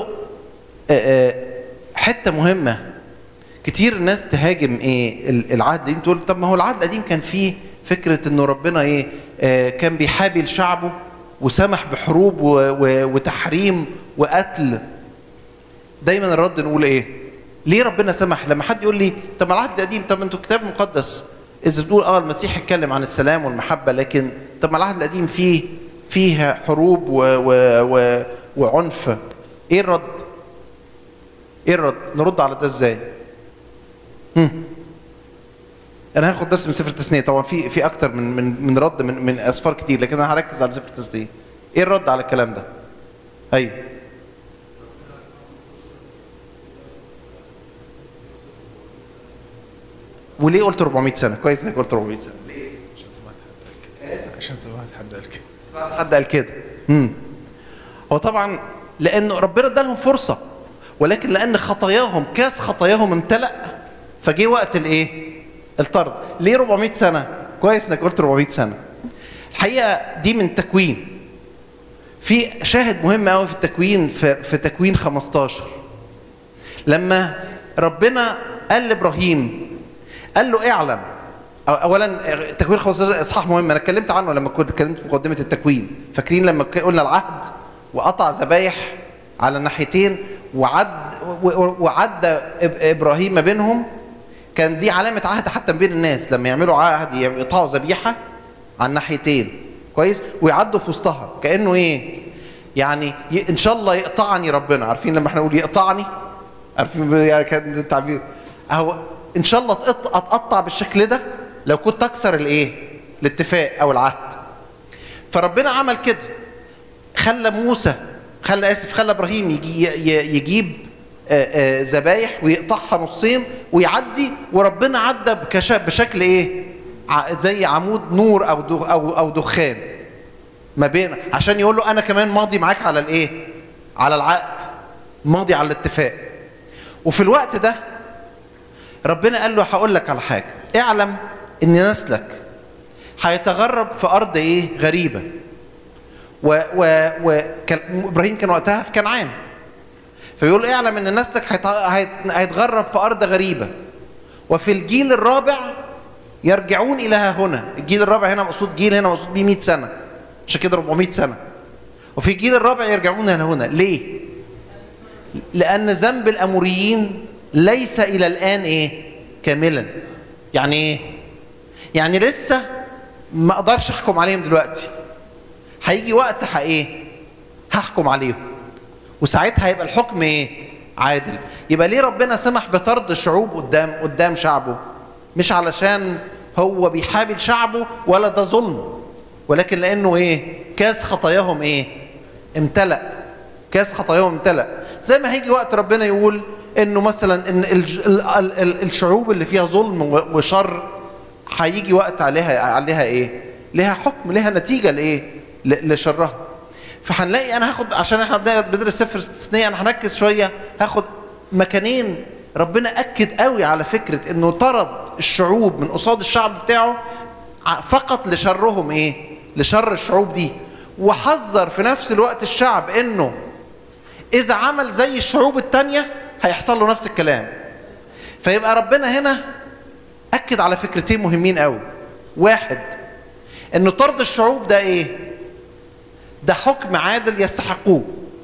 حته مهمه كتير ناس تهاجم ايه العهد القديم تقول طب ما هو العهد القديم كان فيه فكره انه ربنا ايه آه كان بيحابي شعبه وسمح بحروب و و وتحريم وقتل دايما الرد نقول ايه ليه ربنا سمح لما حد يقول لي طب ما العهد القديم طب انتوا الكتاب المقدس اذا بتقول اه المسيح اتكلم عن السلام والمحبه لكن طب ما العهد القديم فيه فيها حروب و و و وعنف ايه الرد ايه الرد نرد على ده ازاي هم. انا هاخد بس من سفر التثنيه طبعا في في اكتر من من من رد من من اسفار كتير لكن انا هركز على سفر التثنيه ايه الرد على الكلام ده ايوه وليه قلت 400 سنه كويس انك قلت 400 سنه ليه عشان سمعت حد قال كده عشان سمعت حد قال كده حد قال كده امم هو طبعا لان ربنا ادالهم فرصه ولكن لان خطاياهم كاس خطاياهم امتلأ فجه وقت الايه الطرد ليه 400 سنه كويس انك قلت 400 سنه الحقيقه دي من تكوين في شاهد مهم قوي في التكوين في, في تكوين 15 لما ربنا قال لابراهيم قال له اعلم اولا تكوين 15 اصحاح مهم انا اتكلمت عنه لما كنت اتكلمت في مقدمه التكوين فاكرين لما قلنا العهد وقطع ذبايح على الناحيتين وعد وعدى ابراهيم ما بينهم كان دي علامه عهد حتى بين الناس لما يعملوا عهد يقطعوا ذبيحه على الناحيتين كويس ويعدوا في وسطها كانه ايه يعني ان شاء الله يقطعني ربنا عارفين لما احنا نقول يقطعني عارفين يعني كان التعبير اهو ان شاء الله اتقطع بالشكل ده لو كنت اكسر الايه الاتفاق او العهد فربنا عمل كده خلى موسى خلى اسف خلى ابراهيم يجي يجيب ذبايح ويقطعها نصين ويعدي وربنا عدى بشكل ايه زي عمود نور او او او دخان ما بين عشان يقول له انا كمان ماضي معاك على الايه على العقد ماضي على الاتفاق وفي الوقت ده ربنا قال له هقول لك على حاجه اعلم ان نسلك هيتغرب في ارض ايه غريبه و و و ابراهيم كان وقتها في كنعان فبيقول اعلم ان نسلك هيت- هيت- هيتغرب في ارض غريبه وفي الجيل الرابع يرجعون الى ها هنا الجيل الرابع هنا مقصود جيل هنا مقصود بيه 100 سنه عشان كده 400 سنه وفي الجيل الرابع يرجعون الى هنا ليه لان ذنب الاموريين ليس الى الان ايه كاملا يعني ايه يعني لسه ما اقدرش احكم عليهم دلوقتي هيجي وقت ح- ايه هحكم عليهم وساعتها هيبقى الحكم ايه عادل يبقى ليه ربنا سمح بطرد الشعوب قدام قدام شعبه مش علشان هو بيحابي شعبه ولا ده ظلم ولكن لانه ايه كاس خطاياهم ايه امتلأ كاس خطاياهم امتلأ زي ما هيجي وقت ربنا يقول انه مثلا ان الج- ال- ال- ال- الشعوب اللي فيها ظلم و- وشر هيجي وقت عليها عليها ايه لها حكم لها نتيجه لايه ل- لشرها فهنلاقي انا هاخد عشان احنا بن- بندرس سفر استثناء انا هركز شويه هاخد مكانين ربنا اكد قوي على فكره انه طرد الشعوب من قصاد الشعب بتاعه ع- فقط لشرهم ايه لشر الشعوب دي وحذر في نفس الوقت الشعب انه اذا عمل زي الشعوب التانية هيحصل له نفس الكلام فيبقى ربنا هنا اكد على فكرتين مهمين قوي واحد انه طرد الشعوب ده ايه ده حكم عادل يستحقوه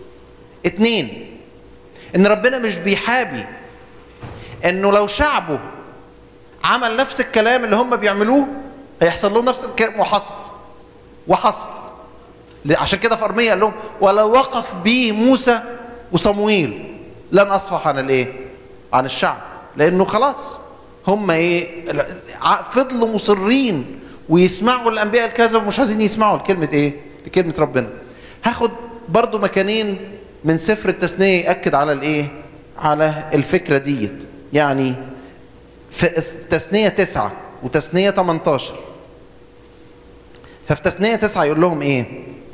اتنين ان ربنا مش بيحابي انه لو شعبه عمل نفس الكلام اللي هم بيعملوه هيحصل لهم نفس الكلام وحصل وحصل ل- عشان كده في ارميا قال لهم ولو وقف بي موسى وصمويل لن اصفح عن الايه عن الشعب لانه خلاص هم ايه ع- فضلوا مصرين ويسمعوا الانبياء الكذب ومش عايزين يسمعوا لكلمه ايه لكلمه ربنا هاخد برضو مكانين من سفر التثنيه ياكد على الايه على الفكره ديت يعني في اس- تثنيه تسعة وتثنيه 18 ففي تثنيه تسعة يقول لهم ايه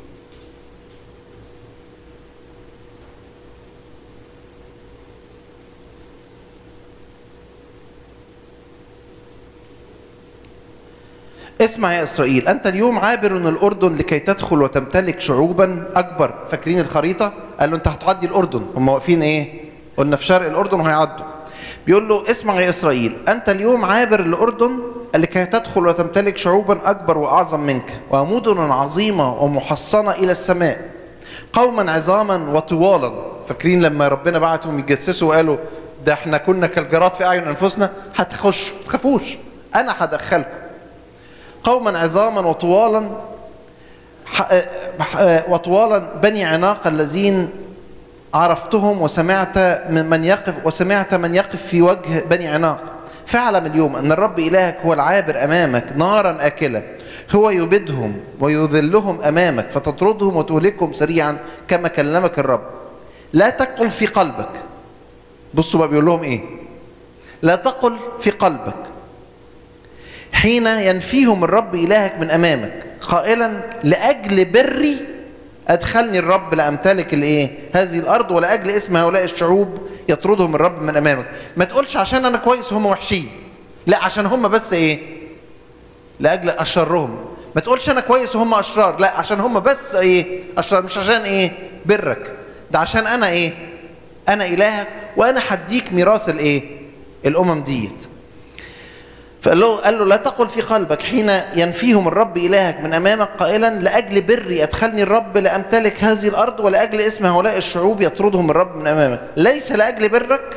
اسمع يا اسرائيل انت اليوم عابر من الاردن لكي تدخل وتمتلك شعوبا اكبر فاكرين الخريطه قال له انت هتعدي الاردن هم واقفين ايه قلنا في شرق الاردن وهيعدوا بيقول له اسمع يا اسرائيل انت اليوم عابر الاردن لكي تدخل وتمتلك شعوبا اكبر واعظم منك ومدن عظيمه ومحصنه الى السماء قوما عظاما وطوالا فاكرين لما ربنا بعتهم يتجسسوا وقالوا ده احنا كنا كالجراد في اعين انفسنا هتخشوا ما تخافوش انا هدخلكم قوما عظاما وطوالا ح- ح- وطوالا بني عناق الذين عرفتهم وسمعت من من يقف وسمعت من يقف في وجه بني عناق فاعلم اليوم ان الرب الهك هو العابر امامك نارا اكله هو يبيدهم ويذلهم امامك فتطردهم وتهلكهم سريعا كما كلمك الرب لا تقل في قلبك بصوا بقى بيقول لهم ايه لا تقل في قلبك حين ينفيهم الرب إلهك من أمامك قائلا لأجل بري أدخلني الرب لأمتلك الإيه؟ هذه الأرض ولأجل اسم هؤلاء الشعوب يطردهم الرب من أمامك ما تقولش عشان أنا كويس هم وحشين لا عشان هم بس إيه لأجل أشرهم ما تقولش أنا كويس وهم أشرار لا عشان هم بس إيه أشرار مش عشان إيه برك ده عشان أنا إيه أنا إلهك وأنا هديك ميراث الإيه الأمم ديت فقال له قال له لا تقل في قلبك حين ينفيهم الرب إلهك من أمامك قائلا لأجل بري أدخلني الرب لأمتلك هذه الأرض ولأجل اسم هؤلاء الشعوب يطردهم الرب من أمامك ليس لأجل برك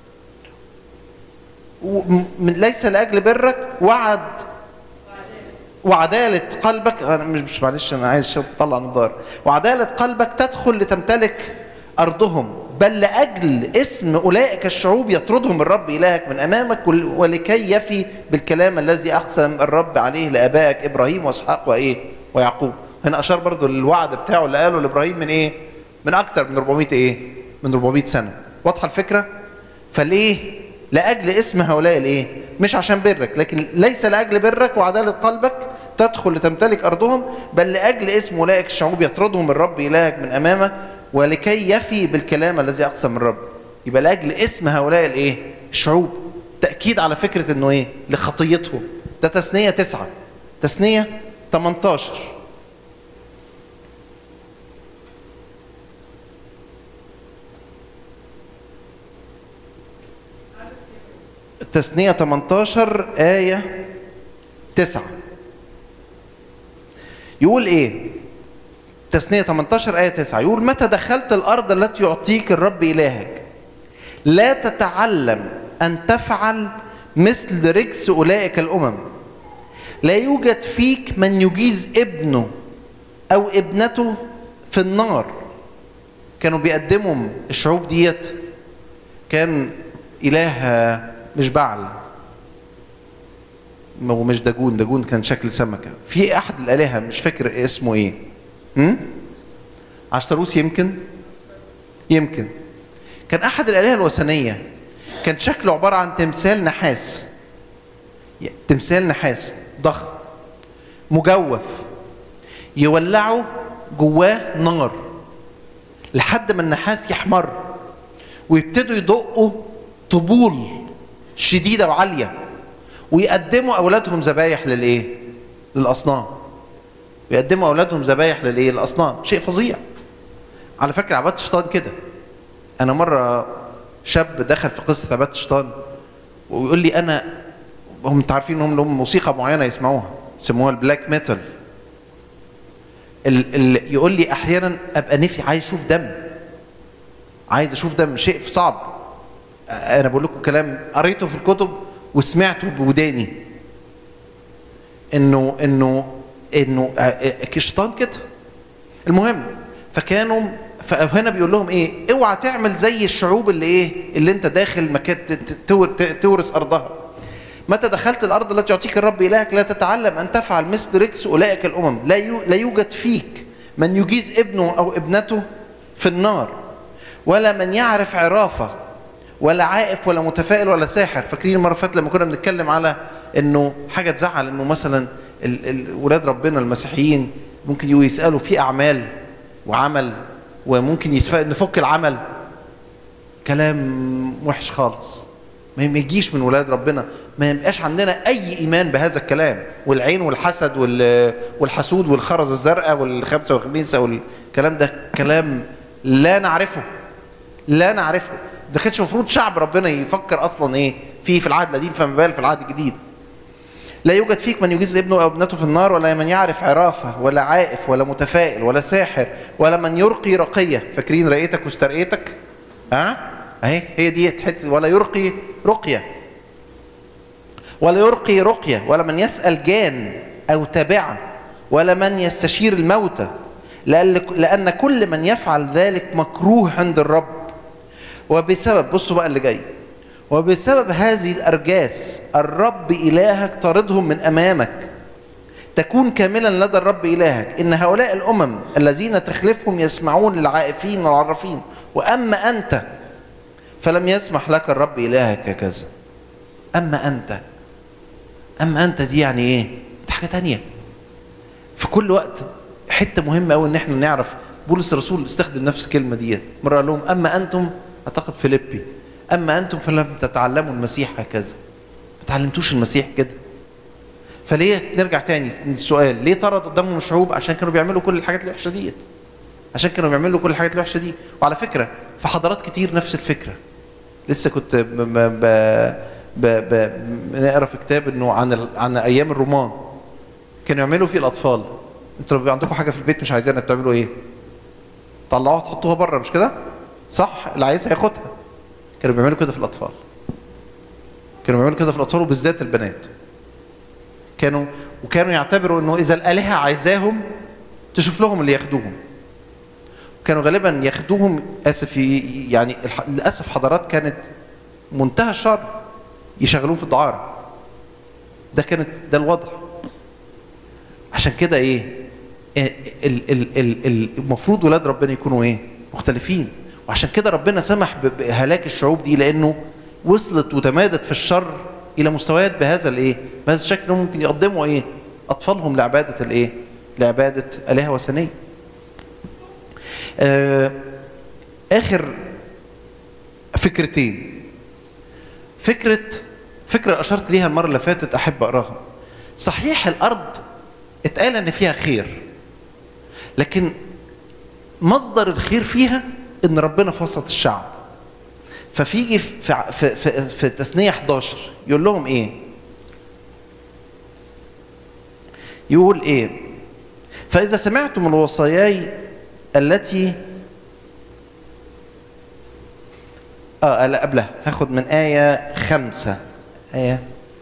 و- من- ليس لأجل برك وعد وعدالة قلبك أنا مش مش معلش أنا عايز أطلع نضار وعدالة قلبك تدخل لتمتلك أرضهم بل لأجل اسم أولئك الشعوب يطردهم الرب إلهك من أمامك ول- ولكي يفي بالكلام الذي أقسم الرب عليه لآبائك إبراهيم وإسحاق وإيه ويعقوب هنا أشار برضو للوعد بتاعه اللي قاله لإبراهيم من إيه من أكتر من 400 إيه من 400 سنة واضحة الفكرة فليه لأجل اسم هؤلاء الإيه مش عشان برك لكن ليس لأجل برك وعدالة قلبك تدخل لتمتلك أرضهم بل لأجل اسم أولئك الشعوب يطردهم الرب إلهك من أمامك ولكي يفي بالكلام الذي أقسم الرب يبقى لأجل اسم هؤلاء الإيه الشعوب تأكيد على فكرة إنه إيه لخطيتهم ده تثنية تسعة تثنية 18 تثنية 18 آية 9 يقول ايه تثنية 18 آية 9 يقول متى دخلت الأرض التي يعطيك الرب إلهك لا تتعلم أن تفعل مثل رجس أولئك الأمم لا يوجد فيك من يجيز ابنه أو ابنته في النار كانوا بيقدموا الشعوب ديت كان إله مش بعل ومش داجون داجون كان شكل سمكة في أحد الآلهة مش فاكر اسمه إيه هم؟ عشتروس يمكن يمكن كان أحد الآلهة الوثنية كان شكله عبارة عن تمثال نحاس تمثال نحاس ضخم مجوف يولعوا جواه نار لحد ما النحاس يحمر ويبتدوا يدقوا طبول شديدة وعالية ويقدموا أولادهم ذبايح للإيه؟ للأصنام ويقدموا أولادهم ذبايح للإيه؟ للأصنام شيء فظيع على فكرة عبادة الشيطان كده أنا مرة شاب دخل في قصة عبادة الشيطان ويقول لي أنا هم انتوا عارفين انهم لهم موسيقى معينة يسمعوها يسموها البلاك ميتال ال ال يقول لي احيانا ابقى نفسي عايز اشوف دم عايز اشوف دم شيء صعب انا بقول لكم كلام قريته في الكتب وسمعته بوداني انه انه انه الشيطان كده المهم فكانوا فهنا بيقول لهم ايه اوعى تعمل زي الشعوب اللي ايه اللي انت داخل مكان تورث ارضها متى دخلت الارض التي يعطيك الرب الهك لا تتعلم ان تفعل مثل رجس اولئك الامم لا لا يوجد فيك من يجيز ابنه او ابنته في النار ولا من يعرف عرافه ولا عائف ولا متفائل ولا ساحر فاكرين المره فاتت لما كنا بنتكلم على انه حاجه تزعل انه مثلا ولاد ربنا المسيحيين ممكن يجوا يسالوا في اعمال وعمل وممكن نفك العمل كلام وحش خالص ما يجيش من ولاد ربنا ما يبقاش عندنا اي ايمان بهذا الكلام والعين والحسد والحسود والخرز الزرقاء والخمسه والخميسه والكلام ده كلام لا نعرفه لا نعرفه ده كانش المفروض شعب ربنا يفكر اصلا ايه فيه في العهد القديم فما بال في العهد الجديد لا يوجد فيك من يجيز ابنه او ابنته في النار ولا من يعرف عرافه ولا عائف ولا متفائل ولا ساحر ولا من يرقي رقيه فاكرين رقيتك واسترقيتك ها اهي هي دي حته ولا يرقي رقيه ولا يرقي رقيه ولا من يسال جان او تابعه ولا من يستشير الموتى لان كل من يفعل ذلك مكروه عند الرب وبسبب بصوا بقى اللي جاي وبسبب هذه الارجاس الرب الهك طاردهم من امامك تكون كاملا لدى الرب الهك ان هؤلاء الامم الذين تخلفهم يسمعون للعائفين والعرافين واما انت فلم يسمح لك الرب إلهك هكذا أما أنت أما أنت دي يعني إيه؟ دي حاجة تانية في كل وقت حتة مهمة أوي إن إحنا نعرف بولس الرسول استخدم نفس الكلمة ديت مرة قال لهم أما أنتم أعتقد فيليبي أما أنتم فلم تتعلموا المسيح هكذا ما تعلمتوش المسيح كده فليه نرجع تاني السؤال ليه طرد قدامهم الشعوب عشان كانوا بيعملوا كل الحاجات الوحشه ديت عشان كانوا بيعملوا كل الحاجات الوحشه دي وعلى فكره في حضارات كتير نفس الفكره لسه كنت ب ب ب ب بنقرا في كتاب انه عن عن ايام الرومان كانوا يعملوا فيه الاطفال انتوا لو عندكم حاجه في البيت مش عايزينها بتعملوا ايه؟ طلعوها تحطوها بره مش كده؟ صح اللي عايزها ياخدها كانوا بيعملوا كده في الاطفال كانوا بيعملوا كده في الاطفال وبالذات البنات كانوا وكانوا يعتبروا انه اذا الالهه عايزاهم تشوف لهم اللي ياخدوهم كانوا غالبا ياخدوهم اسف يعني للاسف حضارات كانت منتهى الشر يشغلوهم في الدعاره ده كانت ده الوضع عشان كده ايه المفروض ولاد ربنا يكونوا ايه مختلفين وعشان كده ربنا سمح بهلاك الشعوب دي لانه وصلت وتمادت في الشر الى مستويات بهذا الايه بهذا الشكل ممكن يقدموا ايه اطفالهم لعباده الايه لعباده الهه وثنيه آه اخر فكرتين فكره فكره اشرت ليها المره اللي فاتت احب اقراها صحيح الارض اتقال ان فيها خير لكن مصدر الخير فيها ان ربنا في وسط الشعب ففيجي في في في, في تثنيه 11 يقول لهم ايه يقول ايه فاذا سمعتم الوصاياي التي اه لا قبلها هاخد من آية خمسة آية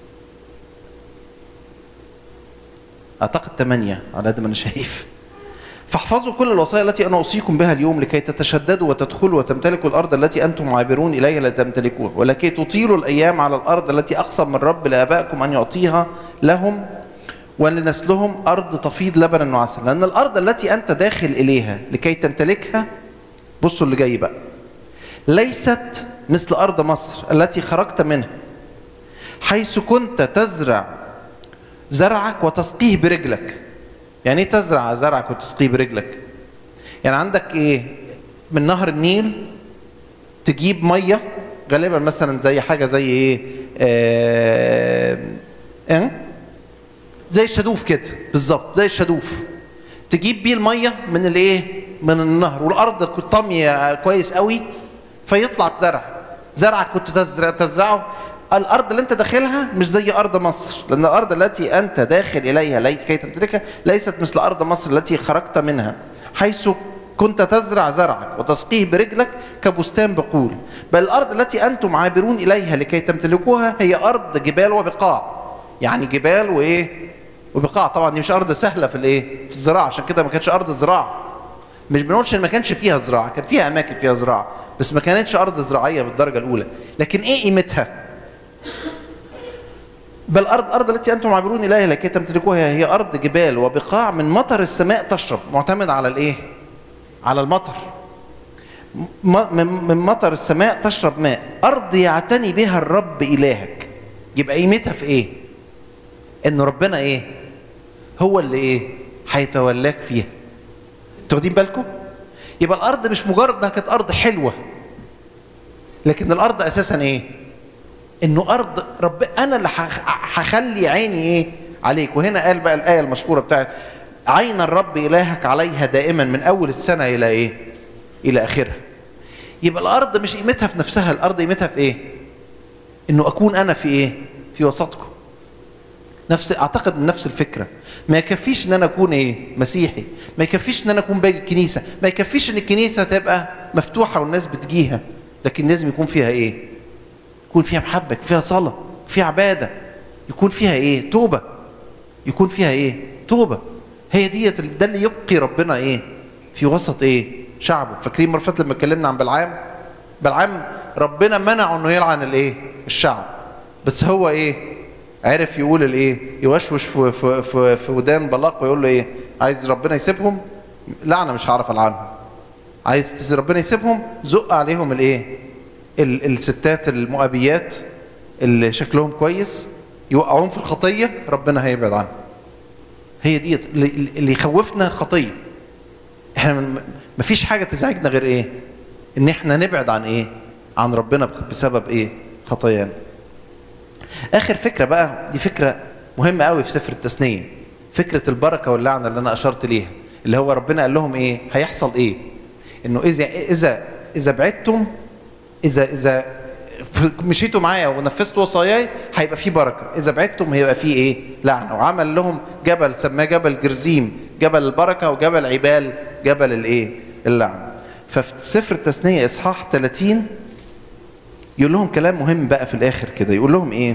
أعتقد ثمانية على قد ما أنا شايف فاحفظوا كل الوصايا التي أنا أوصيكم بها اليوم لكي تتشددوا وتدخلوا وتمتلكوا الأرض التي أنتم عابرون إليها لتمتلكوها ولكي تطيلوا الأيام على الأرض التي أقسم من رب لآبائكم أن يعطيها لهم ولنسلهم أرض تفيض لبنا وعسل لأن الأرض التي أنت داخل إليها لكي تمتلكها بصوا اللي جاي بقى ليست مثل أرض مصر التي خرجت منها حيث كنت تزرع زرعك وتسقيه برجلك يعني ايه تزرع زرعك وتسقيه برجلك يعني عندك ايه من نهر النيل تجيب ميه غالبا مثلا زي حاجه زي ايه آه إيه؟ زي الشدوف كده بالظبط زي الشدوف تجيب بيه الميه من الايه من النهر والارض طاميه كويس قوي فيطلع زرع زرعك كنت تزرع تزرعه الارض اللي انت داخلها مش زي ارض مصر لان الارض التي انت داخل اليها لكي تمتلكها ليست مثل ارض مصر التي خرجت منها حيث كنت تزرع زرعك وتسقيه برجلك كبستان بقول بل الارض التي انتم عابرون اليها لكي تمتلكوها هي ارض جبال وبقاع يعني جبال وايه وبقاع طبعا دي مش ارض سهله في الايه في الزراعه عشان كده ما كانتش ارض زراعه مش بنقولش ان ما كانش فيها زراعه كان فيها اماكن فيها زراعه بس ما كانتش ارض زراعيه بالدرجه الاولى لكن ايه قيمتها بل الارض الارض التي انتم عابرون اليها لكي تمتلكوها هي ارض جبال وبقاع من مطر السماء تشرب معتمد على الايه على المطر من مطر السماء تشرب ماء ارض يعتني بها الرب الهك يبقى قيمتها في ايه ان ربنا ايه هو اللي ايه هيتولاك فيها انتوا واخدين بالكم يبقى الارض مش مجرد انها كانت ارض حلوه لكن الارض اساسا ايه انه ارض رب انا اللي هخلي عيني ايه عليك وهنا قال بقى الايه المشهوره بتاعت عين الرب الهك عليها دائما من اول السنه الى ايه الى اخرها يبقى الارض مش قيمتها في نفسها الارض قيمتها في ايه انه اكون انا في ايه في وسطكم نفس اعتقد نفس الفكره ما يكفيش ان انا اكون ايه مسيحي ما يكفيش ان انا اكون باجي الكنيسه ما يكفيش ان الكنيسه تبقى مفتوحه والناس بتجيها لكن لازم يكون فيها ايه يكون فيها محبه يكون فيها صلاه فيها عباده يكون فيها ايه توبه يكون فيها ايه توبه هي ديت ده اللي يبقي ربنا ايه في وسط ايه شعبه فاكرين مره فاتت لما اتكلمنا عن بلعام بلعام ربنا منعه انه يلعن الايه الشعب بس هو ايه عرف يقول الايه يوشوش في في في, في ودان بلاق ويقول له ايه عايز ربنا يسيبهم لا انا مش هعرف العنهم عايز ربنا يسيبهم زق عليهم الايه الستات المؤابيات اللي شكلهم كويس يوقعوهم في الخطيه ربنا هيبعد عنهم هي دي اللي يخوفنا الخطيه احنا مفيش حاجه تزعجنا غير ايه ان احنا نبعد عن ايه عن ربنا بسبب ايه خطايانا اخر فكره بقى دي فكره مهمه قوي في سفر التثنيه فكره البركه واللعنه اللي انا اشرت ليها اللي هو ربنا قال لهم ايه هيحصل ايه انه اذا اذا اذا بعدتم اذا اذا مشيتوا معايا ونفذتوا وصاياي هيبقى في بركه اذا بعدتم هيبقى في ايه لعنه وعمل لهم جبل سماه جبل جرزيم جبل البركه وجبل عبال جبل الايه اللعنه ففي سفر التثنيه اصحاح 30 يقول لهم كلام مهم بقى في الاخر كده يقول لهم ايه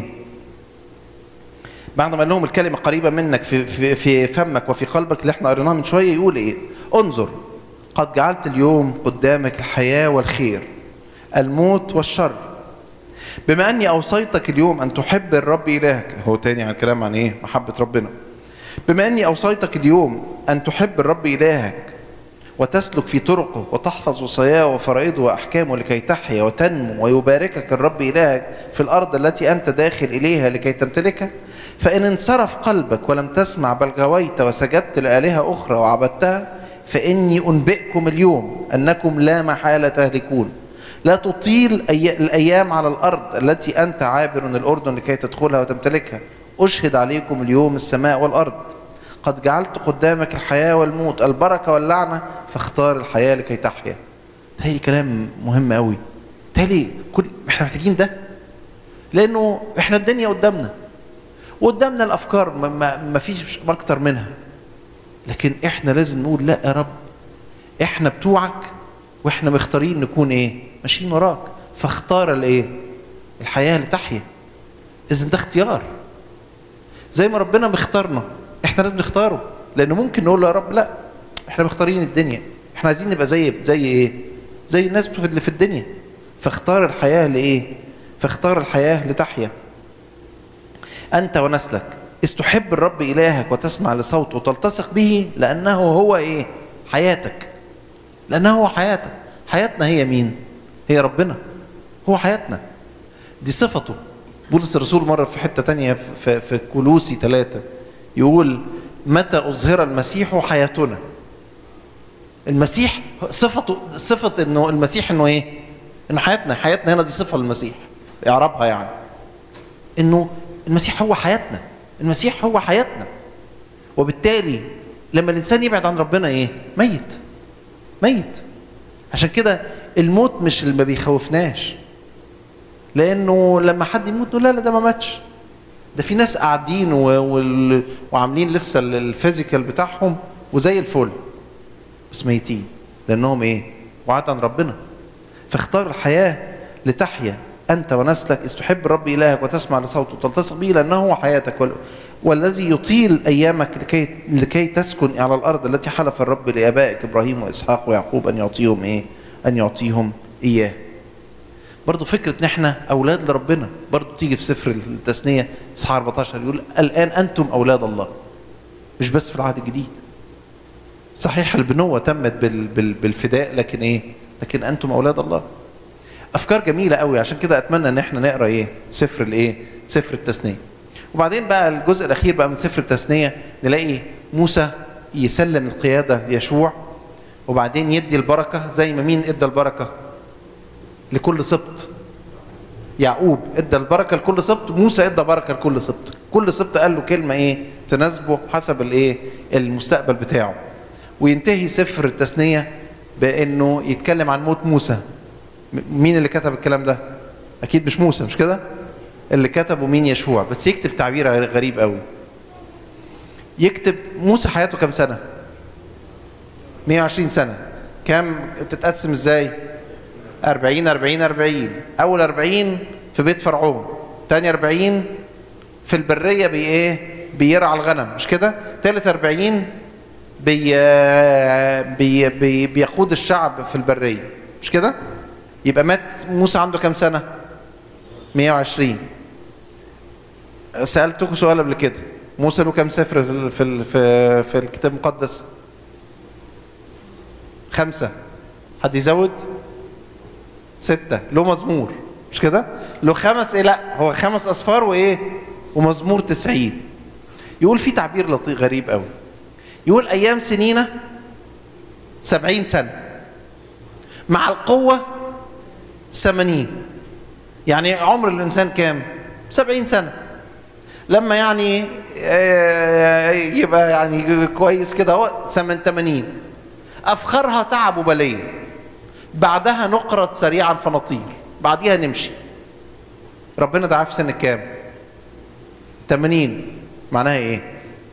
بعد ما قال لهم الكلمه قريبه منك في في في فمك وفي قلبك اللي احنا قريناها من شويه يقول ايه انظر قد جعلت اليوم قدامك الحياه والخير الموت والشر بما اني اوصيتك اليوم ان تحب الرب الهك هو تاني عن الكلام عن ايه محبه ربنا بما اني اوصيتك اليوم ان تحب الرب الهك وتسلك في طرقه وتحفظ وصاياه وفرائضه واحكامه لكي تحيا وتنمو ويباركك الرب الهك في الارض التي انت داخل اليها لكي تمتلكها فان انصرف قلبك ولم تسمع بل غويت وسجدت لالهه اخرى وعبدتها فاني انبئكم اليوم انكم لا محاله تهلكون لا تطيل الايام على الارض التي انت عابر الاردن لكي تدخلها وتمتلكها اشهد عليكم اليوم السماء والارض قد جعلت قدامك الحياة والموت البركة واللعنة فاختار الحياة لكي تحيا هي كلام مهم قوي بالتالي كل احنا محتاجين ده لانه احنا الدنيا قدامنا وقدامنا الافكار ما, ما, ما فيش اكتر منها لكن احنا لازم نقول لا يا رب احنا بتوعك واحنا مختارين نكون ايه ماشيين وراك فاختار الايه الحياه لتحيا اذا ده اختيار زي ما ربنا مختارنا احنا لازم نختاره لانه ممكن نقول له يا رب لا احنا مختارين الدنيا احنا عايزين نبقى زي زي ايه زي الناس في اللي في الدنيا فاختار الحياه لايه فاختار الحياه لتحيا انت ونسلك استحب الرب الهك وتسمع لصوته وتلتصق به لانه هو ايه حياتك لانه هو حياتك حياتنا هي مين هي ربنا هو حياتنا دي صفته بولس الرسول مرة في حتة تانية في, في كولوسي ثلاثة يقول متى أظهر المسيح حياتنا المسيح صفته صفة انه المسيح انه ايه؟ انه حياتنا حياتنا هنا دي صفة للمسيح اعرابها يعني انه المسيح هو حياتنا المسيح هو حياتنا وبالتالي لما الانسان يبعد عن ربنا ايه؟ ميت ميت عشان كده الموت مش اللي ما بيخوفناش لانه لما حد يموت نقول لا لا ده ما ماتش ده في ناس قاعدين و... وال... وعاملين لسه الفيزيكال بتاعهم وزي الفل بس ميتين لانهم ايه وعد عن ربنا فاختار الحياه لتحيا انت ونسلك استحب الرب الهك وتسمع لصوته وتلتصق به لانه هو حياتك وال... والذي يطيل ايامك لكي لكي تسكن على الارض التي حلف الرب لابائك ابراهيم واسحاق ويعقوب ان يعطيهم ايه ان يعطيهم اياه برضه فكرة ان احنا اولاد لربنا برضه تيجي في سفر التثنية اصحاح 14 يقول الان انتم اولاد الله مش بس في العهد الجديد صحيح البنوة تمت بال بال بالفداء لكن ايه لكن انتم اولاد الله افكار جميلة قوي عشان كده اتمنى ان احنا نقرا ايه سفر الايه سفر التثنية وبعدين بقى الجزء الاخير بقى من سفر التثنية نلاقي موسى يسلم القيادة ليشوع وبعدين يدي البركة زي ما مين ادى البركة لكل سبط يعقوب ادى البركه لكل سبط موسى ادى بركه لكل سبط كل سبط قال له كلمه ايه تناسبه حسب الايه المستقبل بتاعه وينتهي سفر التثنيه بانه يتكلم عن موت موسى مين اللي كتب الكلام ده اكيد مش موسى مش كده اللي كتبه مين يشوع بس يكتب تعبير غريب قوي يكتب موسى حياته كام سنه 120 سنه كام تتقسم ازاي 40 40 40 اول 40 في بيت فرعون تاني 40 في البريه بي ايه بيرعى الغنم مش كده تالت 40 بي بي بي بيقود الشعب في البريه مش كده يبقى مات موسى عنده كام سنه 120 سالتكم سؤال قبل كده موسى له كام سفر في في في, في الكتاب المقدس خمسه حد يزود ستة له مزمور مش كده له خمس ايه لا هو خمس اصفار وايه ومزمور تسعين يقول في تعبير لطيف غريب قوي يقول ايام سنينه سبعين سنة مع القوة ثمانين يعني عمر الإنسان كام سبعين سنة لما يعني يبقى يعني كويس كده هو ثمن 80 أفخرها تعب وبليه بعدها نقرض سريعا فنطير بعديها نمشي ربنا دعاه في سن كام 80 معناها ايه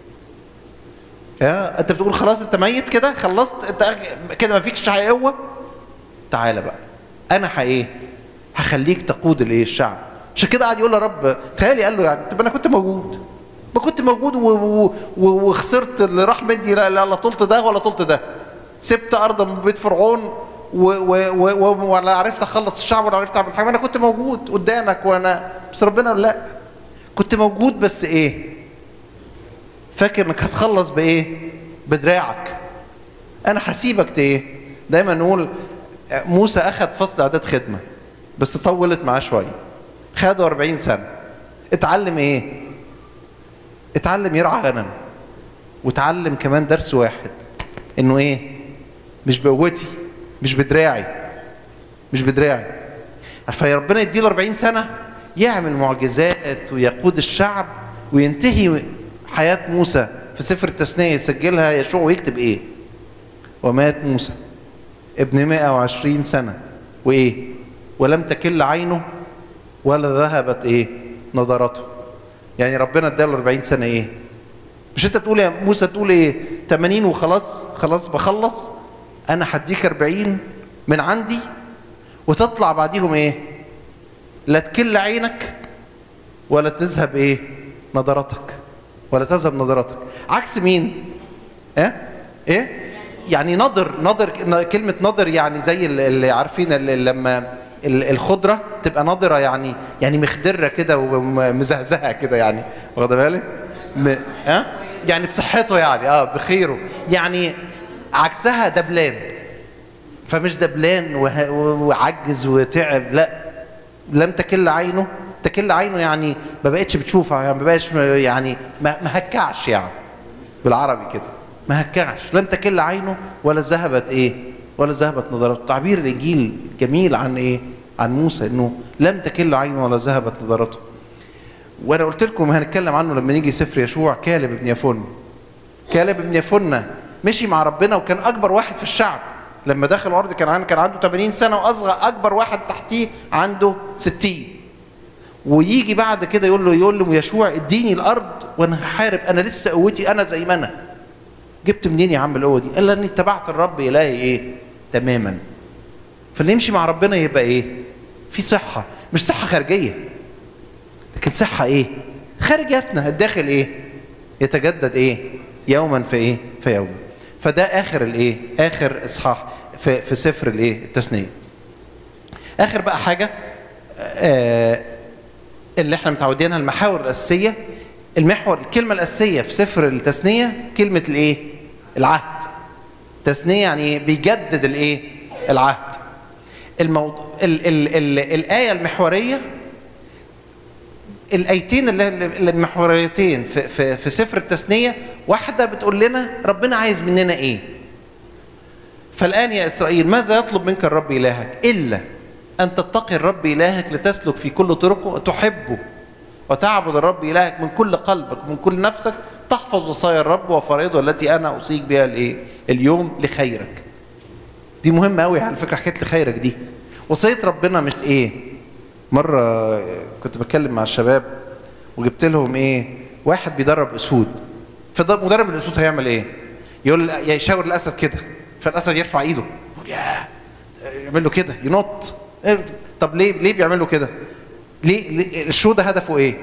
يا انت بتقول خلاص انت ميت كده خلصت انت كده ما فيكش قوه تعالى بقى انا ايه هخليك تقود الايه الشعب عشان كده قعد يقول يا رب تهيألي قال له يعني طب انا كنت موجود ما كنت موجود و... و... و... وخسرت اللي راح مني لا لا, لا طلت ده ولا طلت ده سبت ارض من بيت فرعون و... و... و... ولا عرفت اخلص الشعب ولا عرفت اعمل حاجه انا كنت موجود قدامك وانا بس ربنا لا كنت موجود بس ايه فاكر انك هتخلص بايه بدراعك انا هسيبك ايه دايما نقول موسى اخذ فصل اعداد خدمه بس طولت معاه شويه خده 40 سنه اتعلم ايه اتعلم يرعى غنم وتعلم كمان درس واحد انه ايه مش بقوتي مش بدراعي مش بدراعي فيا ربنا يديله 40 سنه يعمل معجزات ويقود الشعب وينتهي حياه موسى في سفر التثنيه يسجلها يشوع ويكتب ايه ومات موسى ابن 120 سنه وايه ولم تكل عينه ولا ذهبت ايه نظرته يعني ربنا اداله 40 سنه ايه مش انت تقول يا موسى تقول ايه 80 وخلاص خلاص بخلص انا هديك 40 من عندي وتطلع بعديهم ايه لا تكل عينك ولا تذهب ايه نظرتك ولا تذهب نظرتك عكس مين ايه ايه يعني نظر نظر كلمه نظر يعني زي اللي عارفين اللي لما الخضره تبقى نضره يعني يعني مخدره كده ومزهزهه كده يعني واخد بالك م... ها يعني بصحته يعني اه بخيره يعني عكسها دبلان فمش دبلان وه... وعجز وتعب لا لم تكل عينه تكل عينه يعني ما بقتش بتشوفها يعني ما بقاش يعني ما, ما هكعش يعني بالعربي كده ما هكعش لم تكل عينه ولا ذهبت ايه ولا ذهبت نظرته تعبير الانجيل جميل عن ايه عن موسى انه لم تكل عينه ولا ذهبت نظرته وانا قلت لكم هنتكلم عنه لما نيجي سفر يشوع كالب ابن يفن كالب ابن يفن مشي مع ربنا وكان اكبر واحد في الشعب لما دخل الارض كان كان عنده 80 سنه واصغر اكبر واحد تحتيه عنده 60 ويجي بعد كده يقول له يقول له يشوع اديني الارض وانا هحارب انا لسه قوتي انا زي ما انا جبت منين يا عم القوه دي؟ قال اني اتبعت الرب الهي ايه؟ تماما فاللي يمشي مع ربنا يبقى ايه؟ في صحه مش صحه خارجيه لكن صحه ايه؟ خارج يفنى الداخل ايه؟ يتجدد ايه؟ يوما في ايه؟ في يوم فده اخر الايه؟ اخر اصحاح في في سفر الايه؟ التثنيه. اخر بقى حاجه آه اللي احنا متعودينها المحاور الاساسيه المحور الكلمه الاساسيه في سفر التثنيه كلمه الايه؟ العهد. تثنيه يعني بيجدد الايه؟ العهد. الموضوع ال ال ال الايه المحوريه الايتين اللي المحوريتين في, في, في سفر التثنيه واحده بتقول لنا ربنا عايز مننا ايه فالان يا اسرائيل ماذا يطلب منك الرب الهك الا ان تتقي الرب الهك لتسلك في كل طرقه وتحبه وتعبد الرب الهك من كل قلبك ومن كل نفسك تحفظ وصايا الرب وفرائضه التي انا اوصيك بها الايه اليوم لخيرك دي مهمه قوي على فكره حكايه لخيرك دي وصيه ربنا مش ايه مرة كنت بتكلم مع الشباب وجبت لهم ايه واحد بيدرب اسود فمدرب الاسود هيعمل ايه يقول يشاور الاسد كده فالاسد يرفع ايده يقول يا يعمل له كده ينط إيه؟ طب ليه ليه بيعمل له كده ليه, ليه الشو ده هدفه ايه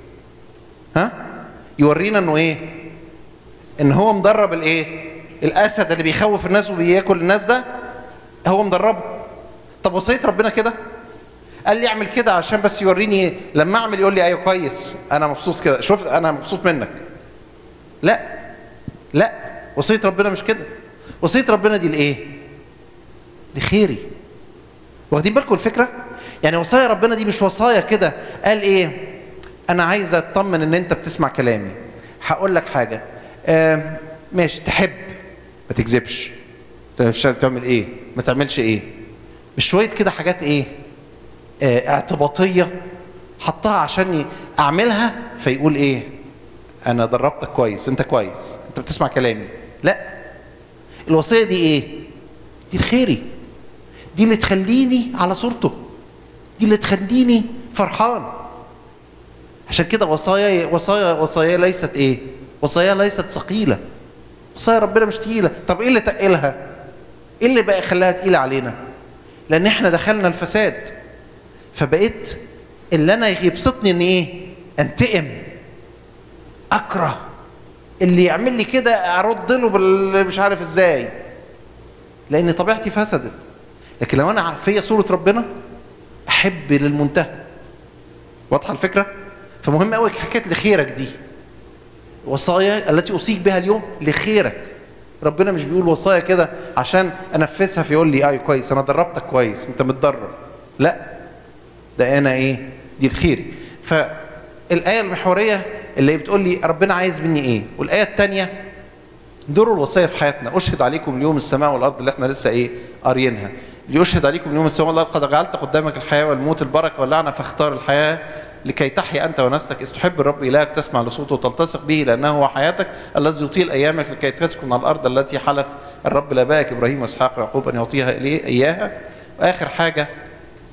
ها يورينا انه ايه ان هو مدرب الايه الاسد اللي بيخوف الناس وبياكل الناس ده هو مدربه طب وصيه ربنا كده قال لي اعمل كده عشان بس يوريني لما اعمل يقول لي ايوه كويس انا مبسوط كده شوف انا مبسوط منك لا لا وصيه ربنا مش كده وصيه ربنا دي لايه لخيري واخدين بالكم الفكره يعني وصايا ربنا دي مش وصايا كده قال ايه انا عايز اطمن ان انت بتسمع كلامي هقول لك حاجه آه ماشي تحب ما تكذبش تعمل ايه ما تعملش ايه مش شويه كده حاجات ايه آه اعتباطيه حطها عشان اعملها فيقول ايه انا دربتك كويس انت كويس انت بتسمع كلامي لا الوصيه دي ايه دي الخيري دي اللي تخليني على صورته دي اللي تخليني فرحان عشان كده وصايا وصايا وصايا ليست ايه وصايا ليست ثقيله وصايا ربنا مش تقيله طب ايه اللي تقلها ايه اللي بقى خلاها تقيله علينا لان احنا دخلنا الفساد فبقيت اللي انا يبسطني ان ايه انتقم اكره اللي يعمل لي كده ارد له بال- مش عارف ازاي لان طبيعتي فسدت لكن لو انا فيا صوره ربنا احب للمنتهى واضحه الفكره فمهم قوي حكايه لخيرك دي وصايا التي اوصيك بها اليوم لخيرك ربنا مش بيقول وصايا كده عشان انفذها فيقول لي ايوه كويس انا دربتك كويس انت متدرب لا ده انا ايه دي الخير فالايه المحوريه اللي بتقول لي ربنا عايز مني ايه والايه الثانيه دور الوصيه في حياتنا اشهد عليكم اليوم السماء والارض اللي احنا لسه ايه قاريينها ليشهد عليكم اليوم السماء والارض قد جعلت قدامك الحياه والموت البركه واللعنه فاختار الحياه لكي تحيا انت ونسلك اذ تحب الرب الهك تسمع لصوته وتلتصق به لانه هو حياتك الذي يطيل ايامك لكي تسكن على الارض التي حلف الرب لابائك ابراهيم واسحاق ويعقوب ان يعطيها اليه اياها واخر حاجه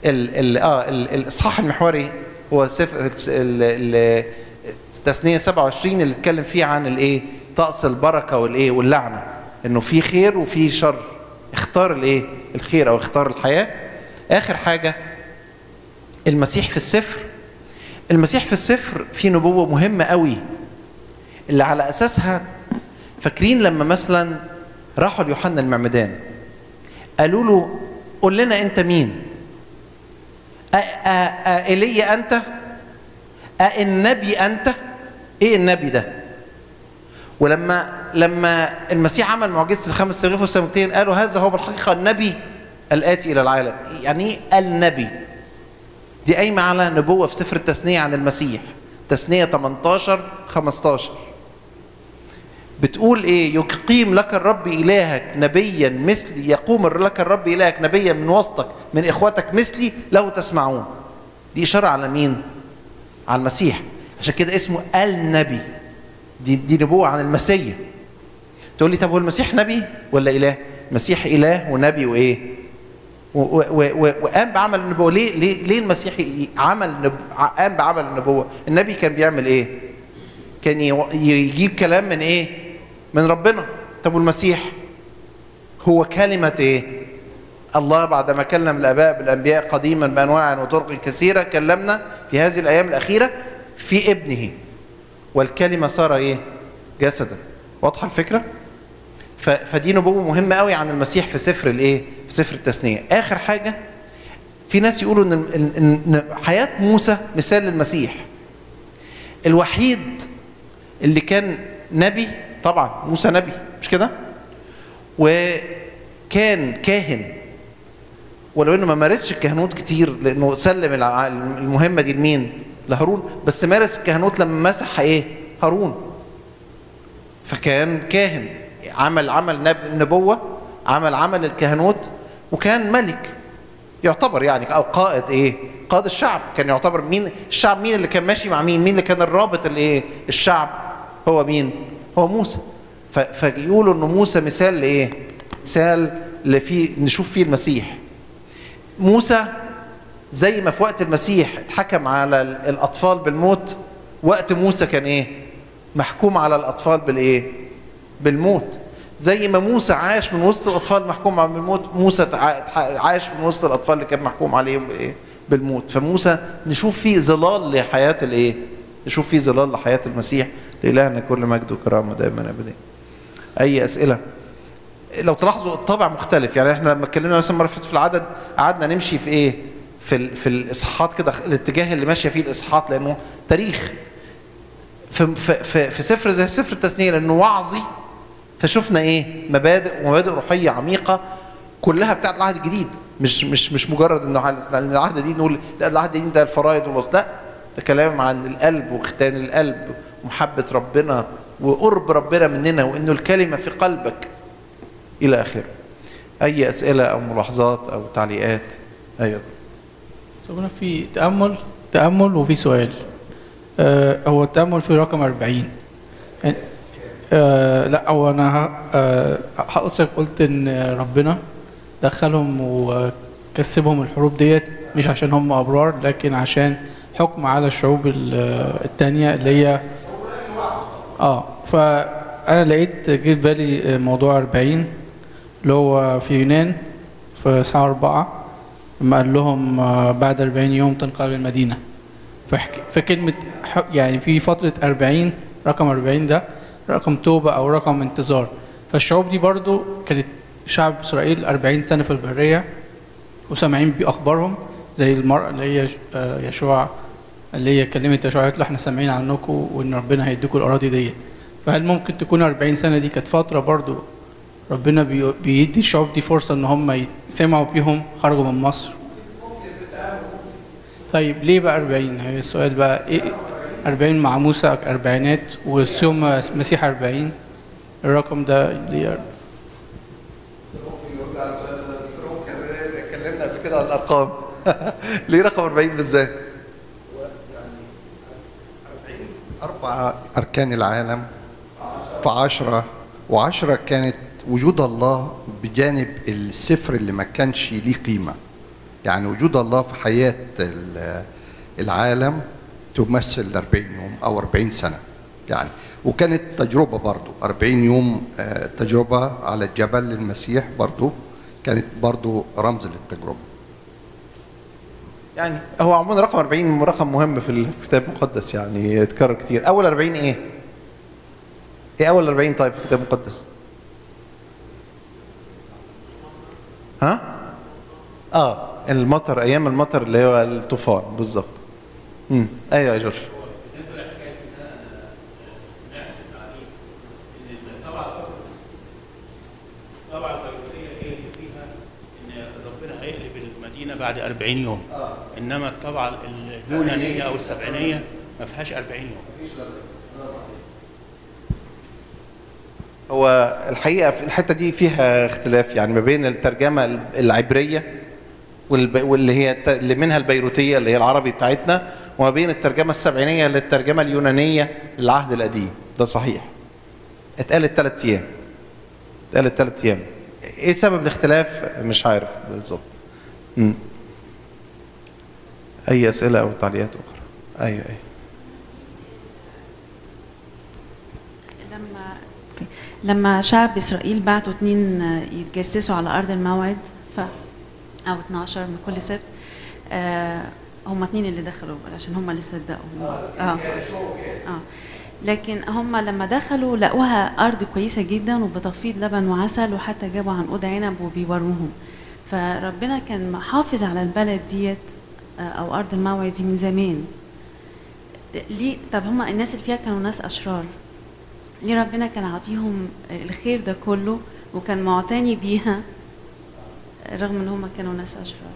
ال ال اه ال الاصحاح المحوري هو سفر ال- ال- التثنيه 27 اللي اتكلم فيه عن الايه طقس البركه والايه واللعنه انه في خير وفي شر اختار الايه الخير او اختار الحياه اخر حاجه المسيح في السفر المسيح في السفر في نبوه مهمه قوي اللي على اساسها فاكرين لما مثلا راحوا ليوحنا المعمدان قالوا له قول لنا انت مين أ- أ- أ- ايليا انت أ النبي انت ايه النبي ده ولما لما المسيح عمل معجزه الخمس رغيف والسمكتين قالوا هذا هو بالحقيقه النبي الاتي الى العالم يعني ايه النبي دي قايمه على نبوه في سفر التثنيه عن المسيح تثنيه 18 15 بتقول ايه يقيم لك الرب الهك نبيا مثلي يقوم لك الرب الهك نبيا من وسطك من اخوتك مثلي له تسمعون دي اشاره على مين على المسيح عشان كده اسمه النبي دي دي نبوه عن المسيح تقول لي طب هو المسيح نبي ولا اله المسيح اله ونبي وايه و- و- و- وقام بعمل النبوه ليه ليه ليه المسيح ي- عمل نب... قام بعمل النبوه النبي كان بيعمل ايه كان يو- يجيب كلام من ايه من ربنا طب والمسيح هو كلمة ايه الله بعدما كلم الاباء بالانبياء قديما بانواع وطرق كثيره كلمنا في هذه الايام الاخيره في ابنه والكلمه صار ايه جسدا واضحه الفكره ف- فدي نبوه مهمه قوي عن المسيح في سفر الايه في سفر التثنيه اخر حاجه في ناس يقولوا ان إن- ان حياه موسى مثال للمسيح الوحيد اللي كان نبي طبعا موسى نبي مش كده وكان كاهن ولو انه ما مارسش الكهنوت كتير لانه سلم الع- المهمه دي لمين لهارون بس مارس الكهنوت لما مسح ايه هارون فكان كاهن عمل عمل نب- نبوه عمل عمل الكهنوت وكان ملك يعتبر يعني او قائد ايه قائد الشعب كان يعتبر مين الشعب مين اللي كان ماشي مع مين مين اللي كان الرابط الايه الشعب هو مين هو موسى ف- فيقولوا ان موسى مثال لايه مثال اللي فيه نشوف فيه المسيح موسى زي ما في وقت المسيح اتحكم على ال- الاطفال بالموت وقت موسى كان ايه محكوم على الاطفال بالايه بالموت زي ما موسى عاش من وسط الاطفال محكوم على بالموت موسى تع- تع- عاش من وسط الاطفال اللي كان محكوم عليهم بالايه بالموت فموسى نشوف فيه ظلال لحياه الايه نشوف فيه ظلال لحياه المسيح لالهنا كل مجد وكرامه دائما ابدا اي اسئله لو تلاحظوا الطابع مختلف يعني احنا لما اتكلمنا مثلا مره فاتت في العدد قعدنا نمشي في ايه في ال- في الاصحاحات كده الاتجاه اللي ماشيه فيه الاصحاحات لانه تاريخ في في في, في سفر زي سفر التثنيه لانه وعظي فشفنا ايه مبادئ ومبادئ روحيه عميقه كلها بتاعت العهد الجديد مش مش مش مجرد انه عهد- لأن العهد الجديد نقول لا العهد الجديد ده الفرائض والوصف لا ده كلام عن القلب وختان القلب ومحبه ربنا وقرب ربنا مننا وانه الكلمه في قلبك الى اخره اي اسئله او ملاحظات او تعليقات ايوه شوفنا في تأمل تأمل وفي سؤال آه هو التأمل في رقم 40 يعني آه لا هو أنا ه- آه حضرتك قلت إن ربنا دخلهم وكسبهم الحروب ديت مش عشان هم أبرار لكن عشان حكم على الشعوب ال- التانية اللي هي اه فأنا لقيت جه في بالي موضوع 40 اللي هو في يونان في ساعة أربعة لما قال لهم آه، بعد 40 يوم تنقلب المدينة فحك- فكلمة ح- يعني في فترة 40 رقم 40 ده رقم توبة أو رقم انتظار فالشعوب دي برضو كانت شعب إسرائيل 40 سنة في البرية وسامعين بأخبارهم زي المرأة اللي هي آه، يشوع اللي هي كلمت يشوع قالت له احنا سامعين عنكم وإن ربنا هيديكم الأراضي ديت فهل ممكن تكون 40 سنة دي كانت فترة برضو ربنا بي- بيدي الشعوب دي فرصة إن هم يسمعوا بيهم خرجوا من مصر طيب ليه بقى 40 هي السؤال بقى ايه 40 مع موسى أربعينات والصيام مسيح 40 الرقم ده ليه اتكلمنا قبل كده عن الارقام ليه رقم 40 بالذات أربعة أركان العالم فعشرة وعشرة كانت وجود الله بجانب السفر اللي ما كانش ليه قيمة يعني وجود الله في حياة ال- العالم تمثل 40 يوم أو 40 سنة يعني وكانت تجربة برضو 40 يوم آه، تجربة على الجبل للمسيح برضو كانت برضو رمز للتجربة يعني هو عموما رقم 40 رقم مهم في الكتاب المقدس يعني يتكرر كتير اول 40 ايه ايه اول 40 طيب في الكتاب المقدس ها اه المطر ايام المطر اللي هو الطوفان بالظبط امم ايوه يا جورج طبعا البيروتية ايه اللي فيها ان ربنا هيقلب المدينه بعد 40 يوم انما الطبعه اليونانيه او السبعينيه ما فيهاش 40 يوم هو الحقيقه في الحته دي فيها اختلاف يعني ما بين الترجمه العبريه والب- واللي هي الت- اللي منها البيروتيه اللي هي العربي بتاعتنا وما بين الترجمه السبعينيه للترجمه اليونانيه للعهد القديم ده صحيح اتقالت ثلاث ايام اتقالت ثلاث ايام ايه سبب الاختلاف مش عارف بالظبط مم. اي اسئله او تعليقات اخرى ايوه ايوه لما لما شعب اسرائيل بعتوا اتنين يتجسسوا على ارض الموعد ف او 12 من كل سبت آه هم اتنين اللي دخلوا عشان هم اللي صدقوا اه اه لكن هم لما دخلوا لقوها ارض كويسه جدا وبتفيض لبن وعسل وحتى جابوا عنقود عنب وبيوروهم فربنا كان محافظ على البلد ديت آه، او ارض الموعد دي من زمان ليه طب هم الناس اللي فيها كانوا ناس اشرار ليه ربنا كان عاطيهم الخير ده كله وكان معتني بيها رغم ان هم كانوا ناس اشرار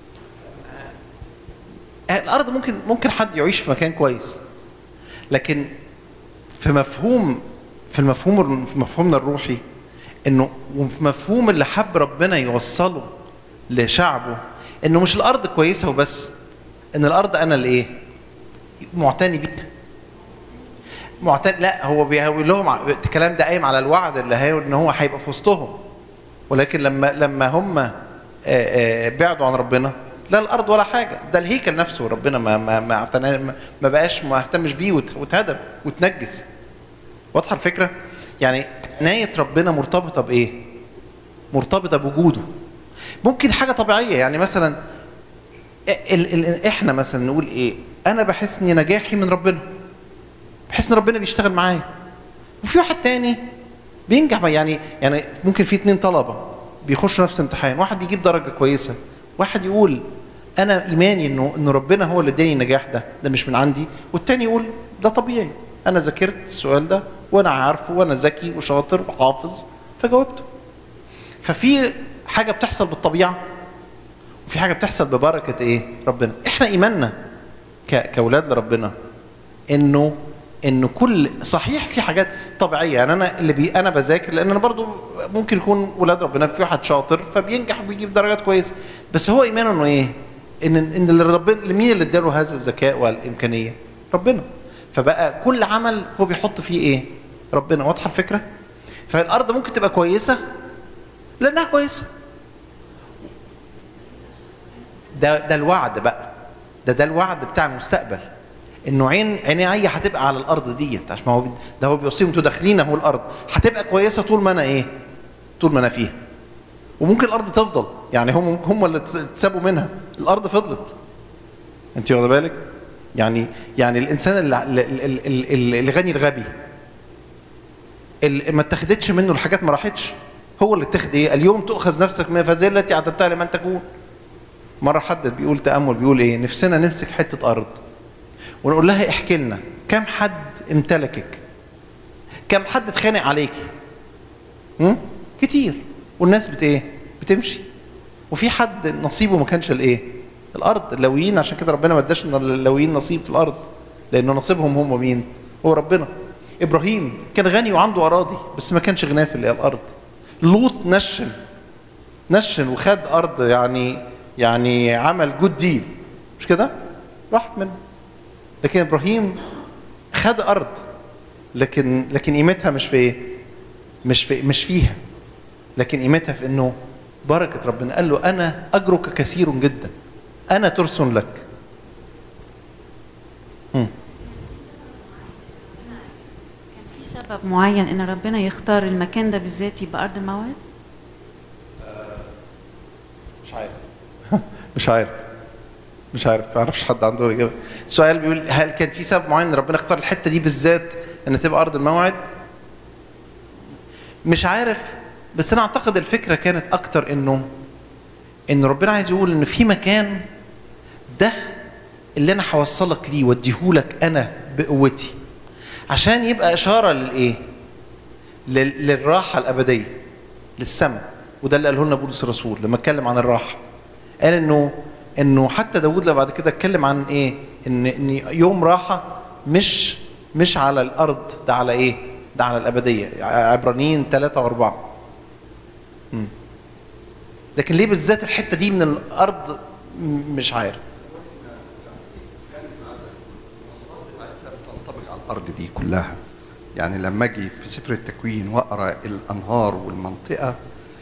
الارض ممكن ممكن حد يعيش في مكان كويس لكن في مفهوم في المفهوم في مفهومنا الروحي انه وفي مفهوم اللي حب ربنا يوصله لشعبه انه مش الارض كويسه وبس ان الارض انا اللي ايه معتني بيها معتني لا هو بيقول لهم ع- الكلام ده قايم على الوعد اللي هي ان هو هيبقى في وسطهم ولكن لما لما هم آه، آه، بعدوا عن ربنا لا الارض ولا حاجه ده الهيكل نفسه ربنا ما ما ما, اعتنى- ما- ما بقاش ما اهتمش بيه وات- واتهدم واتنجس واضحه الفكره يعني عنايه ربنا مرتبطه بايه مرتبطه بوجوده ممكن حاجه طبيعيه يعني مثلا ال ال احنا مثلا نقول ايه انا بحس ان نجاحي من ربنا بحس ان ربنا بيشتغل معايا وفي واحد تاني بينجح يعني يعني ممكن في اتنين طلبه بيخشوا نفس الامتحان واحد بيجيب درجه كويسه واحد يقول انا ايماني انه انه ربنا هو اللي اداني النجاح ده ده مش من عندي والتاني يقول ده طبيعي انا ذاكرت السؤال ده وانا عارفه وانا ذكي وشاطر وحافظ فجاوبته ففي حاجه بتحصل بالطبيعه وفي حاجه بتحصل ببركه ايه ربنا احنا ايماننا ك- كاولاد لربنا انه انه كل صحيح في حاجات طبيعيه يعني انا اللي بي انا بذاكر لان انا برضو ممكن يكون ولاد ربنا في واحد شاطر فبينجح وبيجيب درجات كويسه بس هو ايمانه انه ايه؟ ان ان اللي ربنا مين اللي اداله هذا الذكاء والامكانيه؟ ربنا فبقى كل عمل هو بيحط فيه ايه؟ ربنا واضحه الفكره؟ فالارض ممكن تبقى كويسه لانها كويسه ده ده الوعد بقى ده ده الوعد بتاع المستقبل انه عين عيني هتبقى على الارض ديت عشان ما هو ده هو بيوصيهم انتوا داخلين اهو الارض هتبقى كويسه طول ما انا ايه؟ طول ما انا فيها وممكن الارض تفضل يعني هم هم اللي اتسابوا منها الارض فضلت انت واخده بالك؟ يعني يعني الانسان اللي- اللي- اللي- اللي- الغني الغبي اللي ما اتخذتش منه الحاجات ما راحتش هو اللي اتخذ ايه؟ اليوم تؤخذ نفسك من فزي التي اعددتها لمن تكون مره حد بيقول تامل بيقول ايه؟ نفسنا نمسك حته ارض ونقول لها احكي لنا كم حد امتلكك كم حد اتخانق عليكي هم؟ كتير والناس بت ايه بتمشي وفي حد نصيبه ما كانش الايه الارض اللويين عشان كده ربنا ما اداش اللويين نصيب في الارض لانه نصيبهم هم مين هو ربنا ابراهيم كان غني وعنده اراضي بس ما كانش غناه في اللي هي الارض لوط نشن نشن وخد ارض يعني يعني عمل جود ديل مش كده راحت منه لكن ابراهيم خد ارض لكن لكن قيمتها مش في ايه؟ مش في مش فيها لكن قيمتها في انه بركة ربنا قال له أنا أجرك كثير جدا أنا ترس لك مم. كان في سبب معين ان ربنا يختار المكان ده بالذات يبقى ارض الموعد مش عارف مش عارف مش عارف ما اعرفش حد عنده اجابه السؤال بيقول هل كان في سبب معين ان ربنا اختار الحته دي بالذات ان تبقى ارض الموعد مش عارف بس انا اعتقد الفكره كانت اكتر انه ان ربنا عايز يقول ان في مكان ده اللي انا هوصلك ليه واديهولك انا بقوتي عشان يبقى اشاره للايه لل- للراحه الابديه للسماء وده اللي قاله لنا بولس الرسول لما اتكلم عن الراحه قال انه انه حتى داوود لما بعد كده اتكلم عن ايه ان ان يوم راحه مش مش على الارض ده على ايه ده على الابديه عبرانيين ثلاثة واربعة مم. لكن ليه بالذات الحته دي من الارض م- مش عارف تنطبق على الارض دي كلها يعني لما اجي في سفر التكوين واقرا الانهار والمنطقه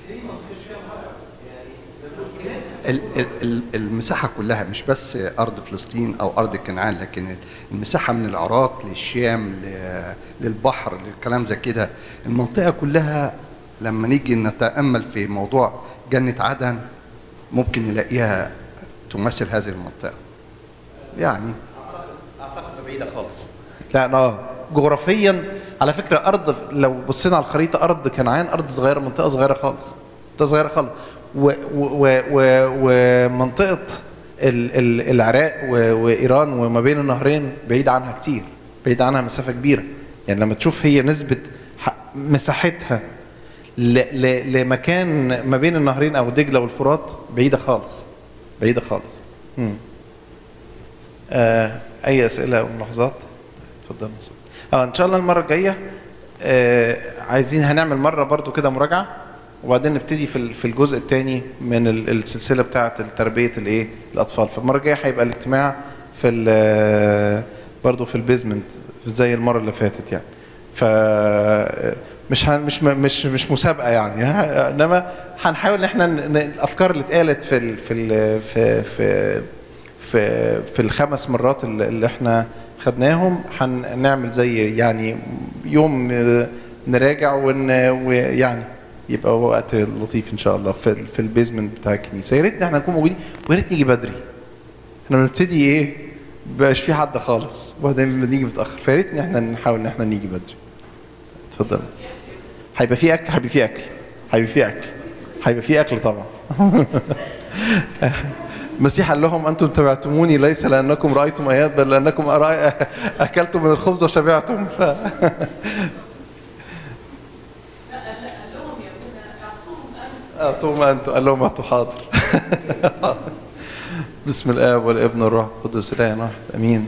ال- ال- ال- المساحه كلها مش بس ارض فلسطين او ارض كنعان لكن المساحه من العراق للشام ل- للبحر للكلام زي كده المنطقه كلها لما نيجي نتامل في موضوع جنه عدن ممكن نلاقيها تمثل هذه المنطقه يعني اعتقد بعيده خالص لا اه جغرافيا على فكره ارض لو بصينا على الخريطه ارض كنعان ارض صغيره منطقه صغيره خالص منطقه صغيره خالص و- و- و- و- ومنطقه ال- ال- العراق و- وايران وما بين النهرين بعيد عنها كتير بعيد عنها مسافه كبيره يعني لما تشوف هي نسبه ح- مساحتها ل- ل- لمكان ما بين النهرين او دجله والفرات بعيده خالص بعيده خالص مم. آه اي اسئله او ملاحظات اتفضل يا أستاذ. اه ان شاء الله المره الجايه آه عايزين هنعمل مره برضو كده مراجعه وبعدين نبتدي في ال- في الجزء الثاني من ال- السلسله بتاعه تربيه الايه الاطفال فالمره الجايه هيبقى الاجتماع في ال- برضو في البيزمنت زي المره اللي فاتت يعني ف مش هن مش مش مش مسابقه يعني ها، انما هنحاول ان احنا ن- ن- الافكار اللي اتقالت في ال في ال في في في في الخمس مرات اللي اللي احنا خدناهم هنعمل زي يعني يوم آه، نراجع ون ويعني يبقى وقت لطيف ان شاء الله في ال- في البيزمنت بتاع الكنيسه يا ريت احنا نكون موجودين ويا ريت نيجي بدري احنا بنبتدي ايه مبقاش في حد خالص وبعدين بنيجي متاخر فيا ريت ان احنا نحاول ان احنا نيجي بدري اتفضل هيبقى في اكل هيبقى في اكل هيبقى في اكل هيبقى في اكل طبعا المسيح قال لهم انتم تبعتموني ليس لانكم رايتم ايات بل لانكم أرا- اكلتم من الخبز وشبعتم ف... اعطوهم انتم قال لهم اعطوا حاضر بسم الاب والابن والروح القدس اله واحد امين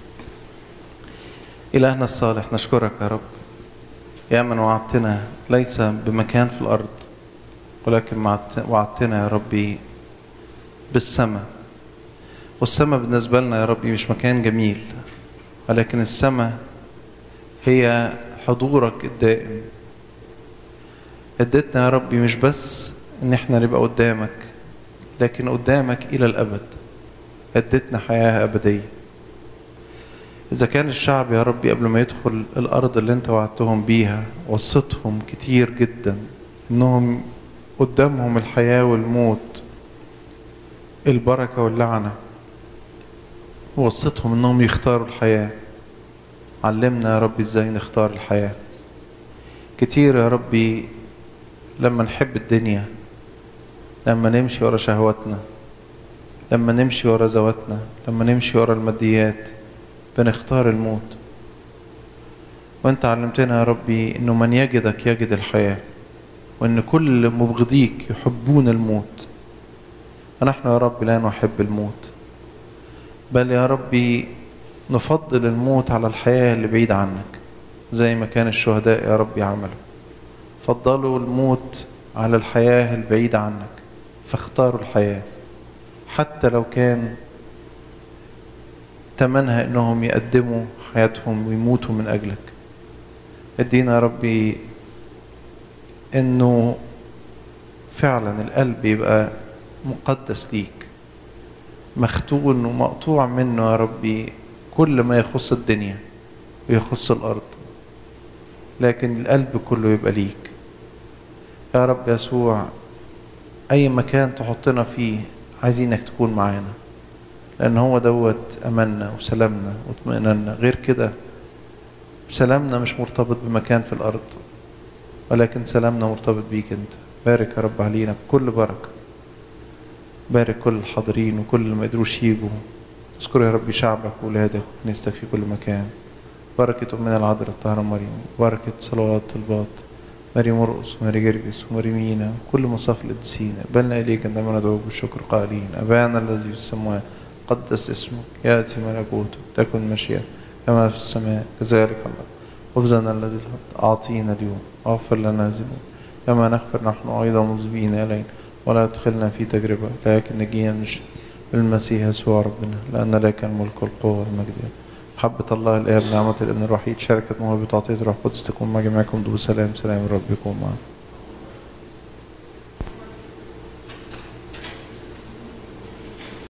الهنا الصالح نشكرك يا رب يا من وعدتنا ليس بمكان في الارض ولكن وعدت- وعدتنا يا ربي بالسماء والسماء بالنسبة لنا يا ربي مش مكان جميل ولكن السماء هي حضورك الدائم اديتنا يا ربي مش بس ان احنا نبقى قدامك لكن قدامك الى الابد اديتنا حياة ابدية اذا كان الشعب يا ربي قبل ما يدخل الارض اللي انت وعدتهم بيها وصيتهم كتير جدا انهم قدامهم الحياة والموت البركة واللعنة ووصيتهم انهم يختاروا الحياة علمنا يا ربي ازاي نختار الحياة كتير يا ربي لما نحب الدنيا لما نمشي ورا شهواتنا لما نمشي ورا ذواتنا لما نمشي ورا الماديات بنختار الموت وانت علمتنا يا ربي انه من يجدك يجد الحياة وان كل مبغضيك يحبون الموت ونحن يا رب لا نحب الموت بل يا ربي نفضل الموت على الحياة اللي بعيد عنك زي ما كان الشهداء يا ربي عملوا فضلوا الموت على الحياة البعيدة عنك فاختاروا الحياة حتى لو كان تمنها انهم يقدموا حياتهم ويموتوا من اجلك ادينا يا ربي انه فعلا القلب يبقى مقدس ليك مختون ومقطوع منه يا ربي كل ما يخص الدنيا ويخص الأرض لكن القلب كله يبقى ليك يا رب يسوع أي مكان تحطنا فيه عايزينك تكون معانا لأن هو دوت أملنا وسلامنا واطمئناننا غير كده سلامنا مش مرتبط بمكان في الأرض ولكن سلامنا مرتبط بيك أنت بارك يا رب علينا بكل بركة بارك كل الحاضرين وكل اللي ما قدروش يجوا اذكر يا رب شعبك وولادك وكنيستك في كل مكان بركة أمنا العذراء الطاهرة مريم بركة صلوات طلبات ماري مرقس وماري جرجس وماري مينا وكل مصاف القديسين قبلنا إليك عندما ندعوك بالشكر قائلين أبانا الذي في السماوات قدس اسمك يأتي ملكوتك تكن مشيئتك كما في السماء كذلك الله خبزنا الذي أعطينا اليوم واغفر لنا ذنوبنا كما نغفر نحن أيضا مذنبين إلينا ولا تدخلنا في تجربة لكن نجينا من الشر بالمسيح يسوع ربنا لأن لك الملك والقوة والمجد محبة الله الآب نعمة الابن الوحيد شركة موهبة وعطية الروح القدس تكون مع جميعكم دو سلام سلام الرب يكون معكم